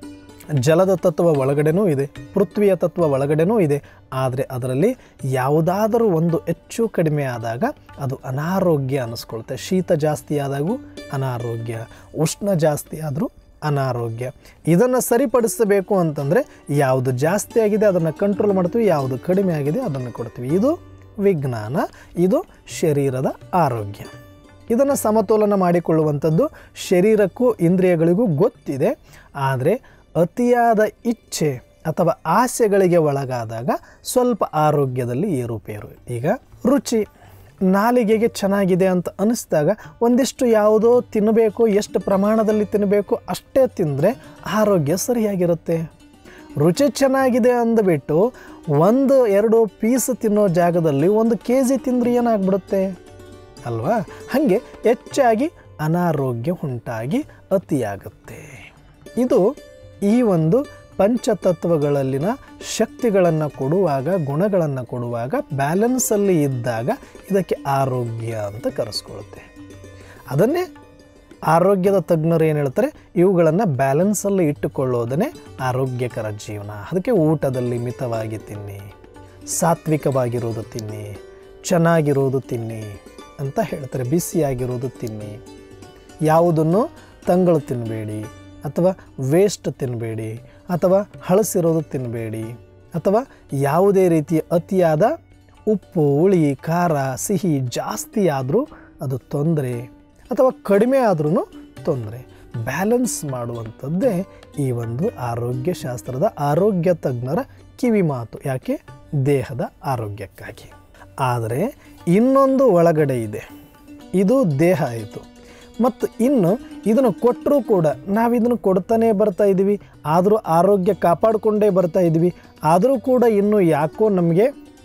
ಜಲದ ತತ್ವ ಒಳಗಡೆನೂ ಇದೆ ಪೃಥ್ವಿಯ ತತ್ವ ಒಳಗಡೆನೂ ಇದೆ ಆದರೆ ಅದರಲ್ಲಿ ಯಾವುದಾದರೂ ಒಂದು ಹೆಚ್ಚು ಕಡಿಮೆ ಆದಾಗ ಅದು ಅನಾರೋಗ್ಯ ಅನ್ನಿಸ್ಕೊಳುತ್ತೆ ಶೀತ ಜಾಸ್ತಿ ಆದಾಗೂ ಅನಾರೋಗ್ಯ ಉಷ್ಣ ಜಾಸ್ತಿ ಆದರೂ ಅನಾರೋಗ್ಯ ಇದನ್ನು ಸರಿಪಡಿಸಬೇಕು ಅಂತಂದರೆ ಯಾವುದು ಜಾಸ್ತಿ ಆಗಿದೆ ಅದನ್ನು ಕಂಟ್ರೋಲ್ ಮಾಡ್ತೀವಿ ಯಾವುದು ಕಡಿಮೆ ಆಗಿದೆ ಅದನ್ನು ಕೊಡ್ತೀವಿ ಇದು ವಿಜ್ಞಾನ ಇದು ಶರೀರದ ಆರೋಗ್ಯ ಇದನ್ನು ಸಮತೋಲನ ಮಾಡಿಕೊಳ್ಳುವಂಥದ್ದು ಶರೀರಕ್ಕೂ ಇಂದ್ರಿಯಗಳಿಗೂ ಗೊತ್ತಿದೆ ಆದರೆ ಅತಿಯಾದ ಇಚ್ಛೆ ಅಥವಾ ಆಸೆಗಳಿಗೆ ಒಳಗಾದಾಗ ಸ್ವಲ್ಪ ಆರೋಗ್ಯದಲ್ಲಿ ಏರುಪೇರು ಈಗ ರುಚಿ ನಾಲಿಗೆಗೆ ಚೆನ್ನಾಗಿದೆ ಅಂತ ಅನಿಸಿದಾಗ ಒಂದಿಷ್ಟು ಯಾವುದೋ ತಿನ್ನಬೇಕು ಎಷ್ಟು ಪ್ರಮಾಣದಲ್ಲಿ ತಿನ್ನಬೇಕು ಅಷ್ಟೇ ತಿಂದರೆ ಆರೋಗ್ಯ ಸರಿಯಾಗಿರುತ್ತೆ ರುಚಿ ಚೆನ್ನಾಗಿದೆ ಅಂದ್ಬಿಟ್ಟು ಒಂದು ಎರಡು ಪೀಸ್ ತಿನ್ನೋ ಜಾಗದಲ್ಲಿ ಒಂದು ಕೆ ಜಿ ತಿಂದ್ರೆ ಏನಾಗ್ಬಿಡುತ್ತೆ ಅಲ್ವಾ ಹಾಗೆ ಹೆಚ್ಚಾಗಿ ಅನಾರೋಗ್ಯ ಉಂಟಾಗಿ ಅತಿಯಾಗುತ್ತೆ ಇದು ಈ ಒಂದು ಪಂಚತತ್ವಗಳಲ್ಲಿನ ಶಕ್ತಿಗಳನ್ನು ಕೊಡುವಾಗ ಗುಣಗಳನ್ನು ಕೊಡುವಾಗ ಬ್ಯಾಲೆನ್ಸಲ್ಲಿ ಇದ್ದಾಗ ಇದಕ್ಕೆ ಆರೋಗ್ಯ ಅಂತ ಕರೆಸ್ಕೊಳ್ಳುತ್ತೆ ಅದನ್ನೇ ಆರೋಗ್ಯದ ತಜ್ಞರು ಏನು ಹೇಳ್ತಾರೆ ಇವುಗಳನ್ನು ಬ್ಯಾಲೆನ್ಸಲ್ಲಿ ಇಟ್ಟುಕೊಳ್ಳೋದನ್ನೇ ಆರೋಗ್ಯಕರ ಜೀವನ ಅದಕ್ಕೆ ಊಟದಲ್ಲಿ ಮಿತವಾಗಿ ತಿನ್ನಿ ಸಾತ್ವಿಕವಾಗಿರೋದು ತಿನ್ನಿ ಚೆನ್ನಾಗಿರೋದು ತಿನ್ನಿ ಅಂತ ಹೇಳ್ತಾರೆ ಬಿಸಿಯಾಗಿರೋದು ತಿನ್ನಿ ಯಾವುದನ್ನು ತಂಗಳು ತಿನ್ನಬೇಡಿ ಅಥವಾ ವೇಸ್ಟ್ ತಿನ್ನಬೇಡಿ ಅಥವಾ ಹಳಸಿರೋದು ತಿನ್ನಬೇಡಿ ಅಥವಾ ಯಾವುದೇ ರೀತಿಯ ಅತಿಯಾದ ಉಪ್ಪು ಹುಳಿ ಖಾರ ಸಿಹಿ ಜಾಸ್ತಿ ಆದರೂ ಅದು ತೊಂದರೆ ಅಥವಾ ಕಡಿಮೆ ಆದ್ರೂ ತೊಂದರೆ ಬ್ಯಾಲೆನ್ಸ್ ಮಾಡುವಂಥದ್ದೇ ಈ ಒಂದು ಆರೋಗ್ಯ ಶಾಸ್ತ್ರದ ಆರೋಗ್ಯ ತಜ್ಞರ ಕಿವಿ ಮಾತು ಯಾಕೆ ದೇಹದ ಆರೋಗ್ಯಕ್ಕಾಗಿ ಆದರೆ ಇನ್ನೊಂದು ಒಳಗಡೆ ಇದೆ ಇದು ದೇಹ ಆಯಿತು ಮತ್ತು ಇನ್ನು ಇದನ್ನು ಕೊಟ್ಟರೂ ಕೂಡ ನಾವು ಇದನ್ನು ಕೊಡ್ತಾನೆ ಬರ್ತಾ ಇದ್ದೀವಿ ಆದರೂ ಆರೋಗ್ಯ ಕಾಪಾಡಿಕೊಂಡೇ ಬರ್ತಾ ಇದ್ದೀವಿ ಆದರೂ ಕೂಡ ಇನ್ನೂ ಯಾಕೋ ನಮಗೆ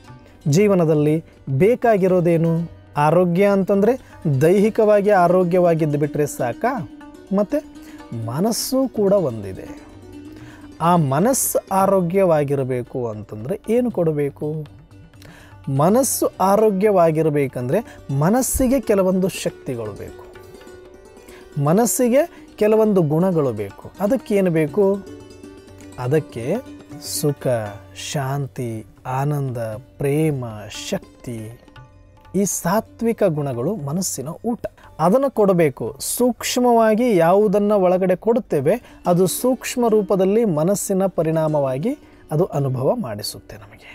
ಜೀವನದಲ್ಲಿ ಬೇಕಾಗಿರೋದೇನು ಆರೋಗ್ಯ ಅಂತಂದರೆ ದೈಹಿಕವಾಗಿ ಆರೋಗ್ಯವಾಗಿದ್ದು ಬಿಟ್ಟರೆ ಸಾಕಾ ಮತ್ತು ಮನಸ್ಸು ಕೂಡ ಒಂದಿದೆ ಆ ಮನಸ್ಸು ಆರೋಗ್ಯವಾಗಿರಬೇಕು ಅಂತಂದರೆ ಏನು ಕೊಡಬೇಕು ಮನಸ್ಸು ಆರೋಗ್ಯವಾಗಿರಬೇಕಂದ್ರೆ ಮನಸ್ಸಿಗೆ ಕೆಲವೊಂದು ಶಕ್ತಿಗಳು ಬೇಕು ಮನಸ್ಸಿಗೆ ಕೆಲವೊಂದು ಗುಣಗಳು ಬೇಕು ಅದಕ್ಕೇನು ಬೇಕು ಅದಕ್ಕೆ ಸುಖ ಶಾಂತಿ ಆನಂದ ಪ್ರೇಮ ಶಕ್ತಿ ಈ ಸಾತ್ವಿಕ ಗುಣಗಳು ಮನಸ್ಸಿನ ಊಟ ಅದನ್ನು ಕೊಡಬೇಕು ಸೂಕ್ಷ್ಮವಾಗಿ ಯಾವುದನ್ನು ಒಳಗಡೆ ಕೊಡುತ್ತೇವೆ ಅದು ಸೂಕ್ಷ್ಮ ರೂಪದಲ್ಲಿ ಮನಸ್ಸಿನ ಪರಿಣಾಮವಾಗಿ ಅದು ಅನುಭವ ಮಾಡಿಸುತ್ತೆ ನಮಗೆ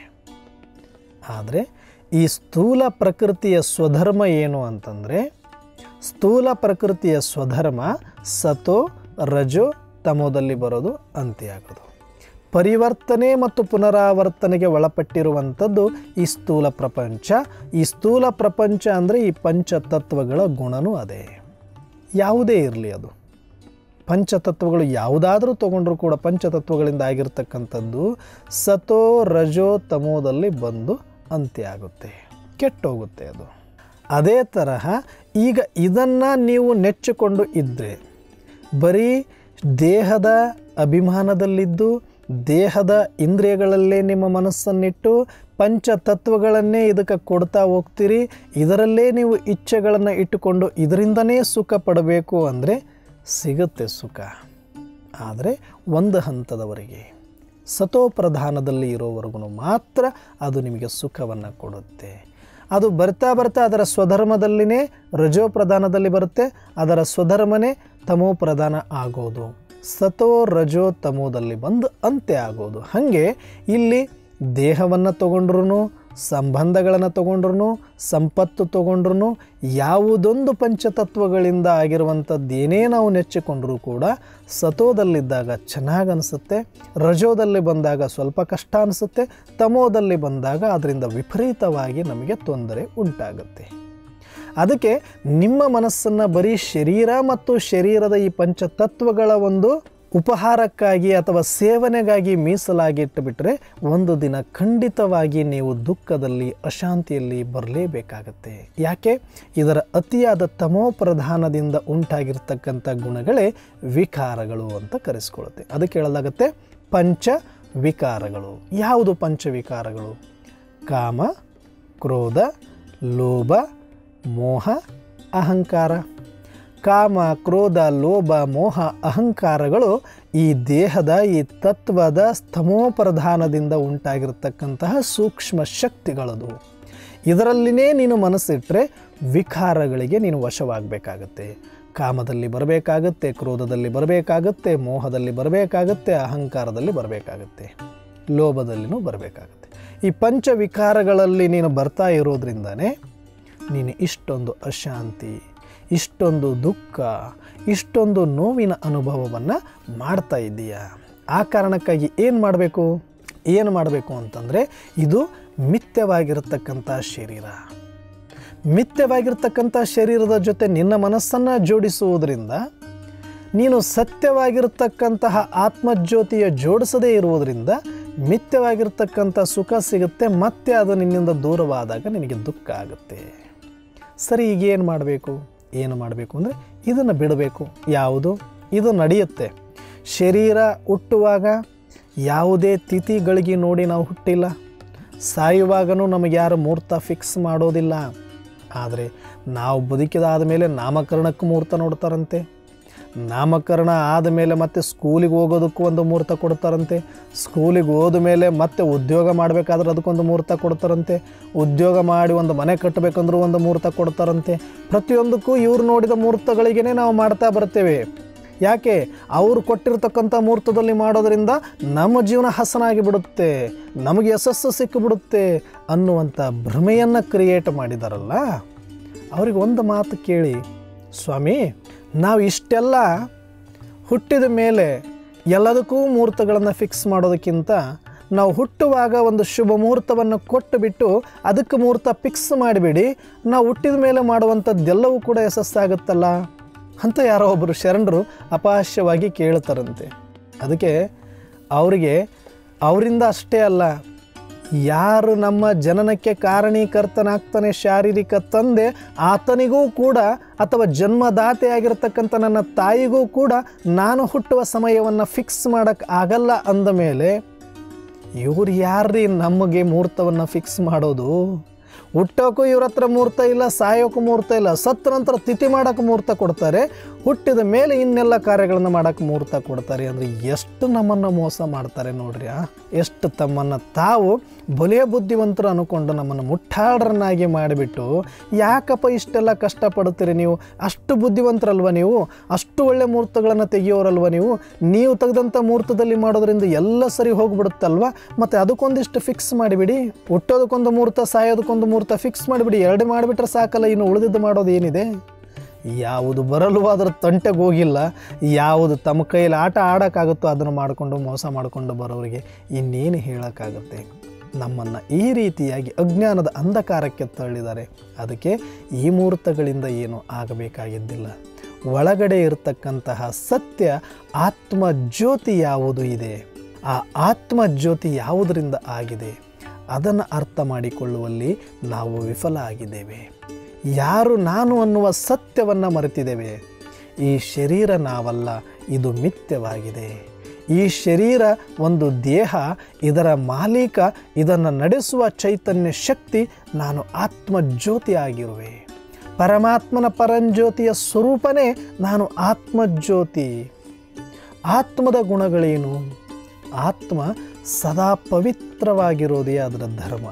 ಆದರೆ ಈ ಸ್ಥೂಲ ಪ್ರಕೃತಿಯ ಸ್ವಧರ್ಮ ಏನು ಅಂತಂದರೆ ಸ್ಥೂಲ ಪ್ರಕೃತಿಯ ಸ್ವಧರ್ಮ ಸತೋ ರಜೋ ತಮೋದಲ್ಲಿ ಬರೋದು ಅಂತ್ಯಾಗೋದು ಪರಿವರ್ತನೆ ಮತ್ತು ಪುನರಾವರ್ತನೆಗೆ ಒಳಪಟ್ಟಿರುವಂಥದ್ದು ಈ ಸ್ಥೂಲ ಪ್ರಪಂಚ ಈ ಸ್ಥೂಲ ಪ್ರಪಂಚ ಅಂದರೆ ಈ ಪಂಚತತ್ವಗಳ ಗುಣನೂ ಅದೇ ಯಾವುದೇ ಇರಲಿ ಅದು ಪಂಚತತ್ವಗಳು ಯಾವುದಾದ್ರೂ ತಗೊಂಡ್ರೂ ಕೂಡ ಪಂಚತತ್ವಗಳಿಂದ ಆಗಿರ್ತಕ್ಕಂಥದ್ದು ಸತೋ ರಜೋ ತಮೋದಲ್ಲಿ ಬಂದು ಅಂತ್ಯ ಆಗುತ್ತೆ ಕೆಟ್ಟೋಗುತ್ತೆ ಅದು ಅದೇ ತರಹ ಈಗ ಇದನ್ನು ನೀವು ನೆಚ್ಚಿಕೊಂಡು ಇದ್ದರೆ ಬರೀ ದೇಹದ ಅಭಿಮಾನದಲ್ಲಿದ್ದು ದೇಹದ ಇಂದ್ರಿಯಗಳಲ್ಲೇ ನಿಮ್ಮ ಮನಸ್ಸನ್ನಿಟ್ಟು ಪಂಚತತ್ವಗಳನ್ನೇ ಇದಕ್ಕೆ ಕೊಡ್ತಾ ಹೋಗ್ತೀರಿ ಇದರಲ್ಲೇ ನೀವು ಇಚ್ಛೆಗಳನ್ನು ಇಟ್ಟುಕೊಂಡು ಇದರಿಂದನೇ ಸುಖ ಪಡಬೇಕು ಅಂದರೆ ಸಿಗುತ್ತೆ ಸುಖ ಆದರೆ ಒಂದು ಹಂತದವರೆಗೆ ಸತೋಪ್ರಧಾನದಲ್ಲಿ ಇರೋವರೆಗೂ ಮಾತ್ರ ಅದು ನಿಮಗೆ ಸುಖವನ್ನು ಕೊಡುತ್ತೆ ಅದು ಬರ್ತಾ ಬರ್ತಾ ಅದರ ಸ್ವಧರ್ಮದಲ್ಲಿನೇ ರಜೋ ಪ್ರಧಾನದಲ್ಲಿ ಬರುತ್ತೆ ಅದರ ಸ್ವಧರ್ಮನೇ ತಮೋ ಪ್ರಧಾನ ಆಗೋದು ಸತೋ ರಜೋ ತಮೋದಲ್ಲಿ ಬಂದು ಅಂತ್ಯ ಆಗೋದು ಹಾಗೆ ಇಲ್ಲಿ ದೇಹವನ್ನು ತಗೊಂಡ್ರು ಸಂಬಂಧಗಳನ್ನು ತಗೊಂಡ್ರು ಸಂಪತ್ತು ತಗೊಂಡ್ರು ಯಾವುದೊಂದು ಪಂಚತತ್ವಗಳಿಂದ ಆಗಿರುವಂಥದ್ದು ಏನೇ ನಾವು ನೆಚ್ಚಿಕೊಂಡ್ರೂ ಕೂಡ ಸತೋದಲ್ಲಿದ್ದಾಗ ಚೆನ್ನಾಗಿ ಅನಿಸುತ್ತೆ ರಜೋದಲ್ಲಿ ಬಂದಾಗ ಸ್ವಲ್ಪ ಕಷ್ಟ ಅನಿಸುತ್ತೆ ತಮೋದಲ್ಲಿ ಬಂದಾಗ ಅದರಿಂದ ವಿಪರೀತವಾಗಿ ನಮಗೆ ತೊಂದರೆ ಉಂಟಾಗುತ್ತೆ ಅದಕ್ಕೆ ನಿಮ್ಮ ಮನಸ್ಸನ್ನು ಬರೀ ಶರೀರ ಮತ್ತು ಶರೀರದ ಈ ಪಂಚತತ್ವಗಳ ಒಂದು ಉಪಹಾರಕ್ಕಾಗಿ ಅಥವಾ ಸೇವನೆಗಾಗಿ ಮೀಸಲಾಗಿ ಇಟ್ಟುಬಿಟ್ರೆ ಒಂದು ದಿನ ಖಂಡಿತವಾಗಿ ನೀವು ದುಃಖದಲ್ಲಿ ಅಶಾಂತಿಯಲ್ಲಿ ಬರಲೇಬೇಕಾಗತ್ತೆ ಯಾಕೆ ಇದರ ಅತಿಯಾದ ತಮೋ ಪ್ರಧಾನದಿಂದ ಉಂಟಾಗಿರ್ತಕ್ಕಂಥ ಗುಣಗಳೇ ವಿಕಾರಗಳು ಅಂತ ಕರೆಸ್ಕೊಳ್ಳುತ್ತೆ ಅದಕ್ಕೆ ಹೇಳಲಾಗತ್ತೆ ಪಂಚ ವಿಕಾರಗಳು ಯಾವುದು ಪಂಚವಿಕಾರಗಳು ಕಾಮ ಕ್ರೋಧ ಲೋಭ ಮೋಹ ಅಹಂಕಾರ ಕಾಮ ಕ್ರೋಧ ಲೋಭ ಮೋಹ ಅಹಂಕಾರಗಳು ಈ ದೇಹದ ಈ ತತ್ವದ ಸ್ತಮೋಪ್ರಧಾನದಿಂದ ಉಂಟಾಗಿರ್ತಕ್ಕಂತಹ ಸೂಕ್ಷ್ಮ ಶಕ್ತಿಗಳದು ಇದರಲ್ಲಿನೇ ನೀನು ಮನಸ್ಸಿಟ್ಟರೆ ವಿಕಾರಗಳಿಗೆ ನೀನು ವಶವಾಗಬೇಕಾಗತ್ತೆ ಕಾಮದಲ್ಲಿ ಬರಬೇಕಾಗತ್ತೆ ಕ್ರೋಧದಲ್ಲಿ ಬರಬೇಕಾಗತ್ತೆ ಮೋಹದಲ್ಲಿ ಬರಬೇಕಾಗತ್ತೆ ಅಹಂಕಾರದಲ್ಲಿ ಬರಬೇಕಾಗತ್ತೆ ಲೋಭದಲ್ಲಿನೂ ಬರಬೇಕಾಗತ್ತೆ ಈ ಪಂಚ ವಿಕಾರಗಳಲ್ಲಿ ನೀನು ಬರ್ತಾ ಇರೋದ್ರಿಂದನೇ ನೀನು ಇಷ್ಟೊಂದು ಅಶಾಂತಿ ಇಷ್ಟೊಂದು ದುಃಖ ಇಷ್ಟೊಂದು ನೋವಿನ ಅನುಭವವನ್ನು ಮಾಡ್ತಾ ಇದ್ದೀಯ ಆ ಕಾರಣಕ್ಕಾಗಿ ಏನು ಮಾಡಬೇಕು ಏನು ಮಾಡಬೇಕು ಅಂತಂದರೆ ಇದು ಮಿಥ್ಯವಾಗಿರತಕ್ಕಂಥ ಶರೀರ ಮಿಥ್ಯವಾಗಿರ್ತಕ್ಕಂಥ ಶರೀರದ ಜೊತೆ ನಿನ್ನ ಮನಸ್ಸನ್ನು ಜೋಡಿಸುವುದರಿಂದ ನೀನು ಸತ್ಯವಾಗಿರ್ತಕ್ಕಂತಹ ಆತ್ಮಜ್ಯೋತಿಯ ಜೋಡಿಸದೇ ಇರುವುದರಿಂದ ಮಿಥ್ಯವಾಗಿರ್ತಕ್ಕಂಥ ಸುಖ ಸಿಗುತ್ತೆ ಮತ್ತೆ ಅದು ನಿನ್ನಿಂದ ದೂರವಾದಾಗ ನಿನಗೆ ದುಃಖ ಆಗುತ್ತೆ ಸರಿ ಈಗ ಏನು ಮಾಡಬೇಕು ಏನು ಮಾಡಬೇಕು ಅಂದರೆ ಇದನ್ನು ಬಿಡಬೇಕು ಯಾವುದು ಇದು ನಡೆಯುತ್ತೆ ಶರೀರ ಹುಟ್ಟುವಾಗ ಯಾವುದೇ ತಿಥಿಗಳಿಗೆ ನೋಡಿ ನಾವು ಹುಟ್ಟಿಲ್ಲ ಸಾಯುವಾಗನೂ ನಮಗೆ ಯಾರು ಮುಹೂರ್ತ ಫಿಕ್ಸ್ ಮಾಡೋದಿಲ್ಲ ಆದರೆ ನಾವು ಬದುಕಿದಾದ ಮೇಲೆ ನಾಮಕರಣಕ್ಕೆ ಮುಹೂರ್ತ ನೋಡ್ತಾರಂತೆ ನಾಮಕರಣ ಆದಮೇಲೆ ಮತ್ತೆ ಸ್ಕೂಲಿಗೆ ಹೋಗೋದಕ್ಕೂ ಒಂದು ಮುಹೂರ್ತ ಕೊಡ್ತಾರಂತೆ ಸ್ಕೂಲಿಗೆ ಹೋದ ಮೇಲೆ ಮತ್ತೆ ಉದ್ಯೋಗ ಮಾಡಬೇಕಾದ್ರೆ ಅದಕ್ಕೊಂದು ಮುಹೂರ್ತ ಕೊಡ್ತಾರಂತೆ ಉದ್ಯೋಗ ಮಾಡಿ ಒಂದು ಮನೆ ಕಟ್ಟಬೇಕಂದ್ರೂ ಒಂದು ಮುಹೂರ್ತ ಕೊಡ್ತಾರಂತೆ ಪ್ರತಿಯೊಂದಕ್ಕೂ ಇವ್ರು ನೋಡಿದ ಮುಹೂರ್ತಗಳಿಗೇ ನಾವು ಮಾಡ್ತಾ ಬರ್ತೇವೆ ಯಾಕೆ ಅವರು ಕೊಟ್ಟಿರ್ತಕ್ಕಂಥ ಮುಹೂರ್ತದಲ್ಲಿ ಮಾಡೋದರಿಂದ ನಮ್ಮ ಜೀವನ ಹಸನಾಗಿ ಬಿಡುತ್ತೆ ನಮಗೆ ಯಶಸ್ಸು ಸಿಕ್ಕಿಬಿಡುತ್ತೆ ಅನ್ನುವಂಥ ಭ್ರಮೆಯನ್ನು ಕ್ರಿಯೇಟ್ ಮಾಡಿದಾರಲ್ಲ ಅವ್ರಿಗೆ ಒಂದು ಮಾತು ಕೇಳಿ ಸ್ವಾಮಿ ನಾವು ಇಷ್ಟೆಲ್ಲ ಹುಟ್ಟಿದ ಮೇಲೆ ಎಲ್ಲದಕ್ಕೂ ಮುಹೂರ್ತಗಳನ್ನು ಫಿಕ್ಸ್ ಮಾಡೋದಕ್ಕಿಂತ ನಾವು ಹುಟ್ಟುವಾಗ ಒಂದು ಶುಭ ಮುಹೂರ್ತವನ್ನು ಕೊಟ್ಟು ಬಿಟ್ಟು ಅದಕ್ಕೆ ಮುಹೂರ್ತ ಫಿಕ್ಸ್ ಮಾಡಿಬಿಡಿ ನಾವು ಹುಟ್ಟಿದ ಮೇಲೆ ಮಾಡುವಂಥದ್ದೆಲ್ಲವೂ ಕೂಡ ಯಶಸ್ಸಾಗುತ್ತಲ್ಲ ಅಂತ ಯಾರೋ ಒಬ್ಬರು ಶರಣರು ಅಪಹಾಸ್ಯವಾಗಿ ಕೇಳ್ತಾರಂತೆ ಅದಕ್ಕೆ ಅವರಿಗೆ ಅವರಿಂದ ಅಷ್ಟೇ ಅಲ್ಲ ಯಾರು ನಮ್ಮ ಜನನಕ್ಕೆ ಕಾರಣೀಕರ್ತನಾಗ್ತಾನೆ ಶಾರೀರಿಕ ತಂದೆ ಆತನಿಗೂ ಕೂಡ ಅಥವಾ ಜನ್ಮದಾತೆಯಾಗಿರ್ತಕ್ಕಂಥ ನನ್ನ ತಾಯಿಗೂ ಕೂಡ ನಾನು ಹುಟ್ಟುವ ಸಮಯವನ್ನು ಫಿಕ್ಸ್ ಮಾಡೋಕ್ಕೆ ಆಗಲ್ಲ ಅಂದ ಮೇಲೆ ಇವ್ರು ಯಾರ್ರೀ ನಮಗೆ ಮುಹೂರ್ತವನ್ನು ಫಿಕ್ಸ್ ಮಾಡೋದು ಹುಟ್ಟೋಕ್ಕೂ ಇವ್ರ ಹತ್ರ ಮುಹೂರ್ತ ಇಲ್ಲ ಸಾಯೋಕ್ಕೂ ಮುಹೂರ್ತ ಇಲ್ಲ ಸತ್ತ ನಂತರ ತಿಥಿ ಮಾಡೋಕೆ ಮುಹೂರ್ತ ಕೊಡ್ತಾರೆ ಹುಟ್ಟಿದ ಮೇಲೆ ಇನ್ನೆಲ್ಲ ಕಾರ್ಯಗಳನ್ನು ಮಾಡೋಕೆ ಮುಹೂರ್ತ ಕೊಡ್ತಾರೆ ಅಂದರೆ ಎಷ್ಟು ನಮ್ಮನ್ನು ಮೋಸ ಮಾಡ್ತಾರೆ ನೋಡ್ರಿ ಆ? ಎಷ್ಟು ತಮ್ಮನ್ನು ತಾವು ಬಲಿಯ ಬುದ್ಧಿವಂತರು ಅನ್ಕೊಂಡು ನಮ್ಮನ್ನು ಮುಟ್ಟಾಳರನ್ನಾಗಿ ಮಾಡಿಬಿಟ್ಟು ಯಾಕಪ್ಪ ಇಷ್ಟೆಲ್ಲ ಕಷ್ಟಪಡ್ತೀರಿ ನೀವು ಅಷ್ಟು ಬುದ್ಧಿವಂತರಲ್ವ ನೀವು ಅಷ್ಟು ಒಳ್ಳೆ ಮುಹೂರ್ತಗಳನ್ನು ತೆಗೆಯೋರಲ್ವ ನೀವು ನೀವು ತೆಗೆದಂಥ ಮುಹೂರ್ತದಲ್ಲಿ ಮಾಡೋದ್ರಿಂದ ಎಲ್ಲ ಸರಿ ಹೋಗ್ಬಿಡುತ್ತಲ್ವ ಮತ್ತು ಅದಕ್ಕೊಂದಿಷ್ಟು ಫಿಕ್ಸ್ ಮಾಡಿಬಿಡಿ ಹುಟ್ಟೋದಕ್ಕೊಂದು ಮುಹೂರ್ತ ಸಾಯೋದಕ್ಕೊಂದು ಮುಹೂರ್ತ ಫಿಕ್ಸ್ ಮಾಡಿಬಿಡಿ ಎರಡು ಮಾಡಿಬಿಟ್ರೆ ಸಾಕಲ್ಲ ಇನ್ನು ಉಳಿದಿದ್ದು ಮಾಡೋದು ಏನಿದೆ ಯಾವುದು ಬರಲು ಅದರ ತಂಟೆಗೆ ಹೋಗಿಲ್ಲ ಯಾವುದು ತಮ್ಮ ಕೈಯಲ್ಲಿ ಆಟ ಆಡೋಕ್ಕಾಗುತ್ತೋ ಅದನ್ನು ಮಾಡಿಕೊಂಡು ಮೋಸ ಮಾಡಿಕೊಂಡು ಬರೋರಿಗೆ ಇನ್ನೇನು ಹೇಳೋಕ್ಕಾಗುತ್ತೆ ನಮ್ಮನ್ನು ಈ ರೀತಿಯಾಗಿ ಅಜ್ಞಾನದ ಅಂಧಕಾರಕ್ಕೆ ತಳ್ಳಿದ್ದಾರೆ ಅದಕ್ಕೆ ಈ ಮುಹೂರ್ತಗಳಿಂದ ಏನು ಆಗಬೇಕಾಗಿದ್ದಿಲ್ಲ ಒಳಗಡೆ ಇರತಕ್ಕಂತಹ ಸತ್ಯ ಆತ್ಮ ಜ್ಯೋತಿ ಯಾವುದು ಇದೆ ಆ ಆತ್ಮ ಜ್ಯೋತಿ ಯಾವುದರಿಂದ ಆಗಿದೆ ಅದನ್ನು ಅರ್ಥ ಮಾಡಿಕೊಳ್ಳುವಲ್ಲಿ ನಾವು ವಿಫಲ ಆಗಿದ್ದೇವೆ ಯಾರು ನಾನು ಅನ್ನುವ ಸತ್ಯವನ್ನು ಮರೆತಿದ್ದೇವೆ ಈ ಶರೀರ ನಾವಲ್ಲ ಇದು ಮಿಥ್ಯವಾಗಿದೆ ಈ ಶರೀರ ಒಂದು ದೇಹ ಇದರ ಮಾಲೀಕ ಇದನ್ನು ನಡೆಸುವ ಚೈತನ್ಯ ಶಕ್ತಿ ನಾನು ಆತ್ಮ ಜ್ಯೋತಿ ಆಗಿರುವೆ ಪರಮಾತ್ಮನ ಪರಂಜ್ಯೋತಿಯ ಸ್ವರೂಪನೇ ನಾನು ಆತ್ಮಜ್ಯೋತಿ ಆತ್ಮದ ಗುಣಗಳೇನು ಆತ್ಮ ಸದಾ ಪವಿತ್ರವಾಗಿರೋದೇ ಅದರ ಧರ್ಮ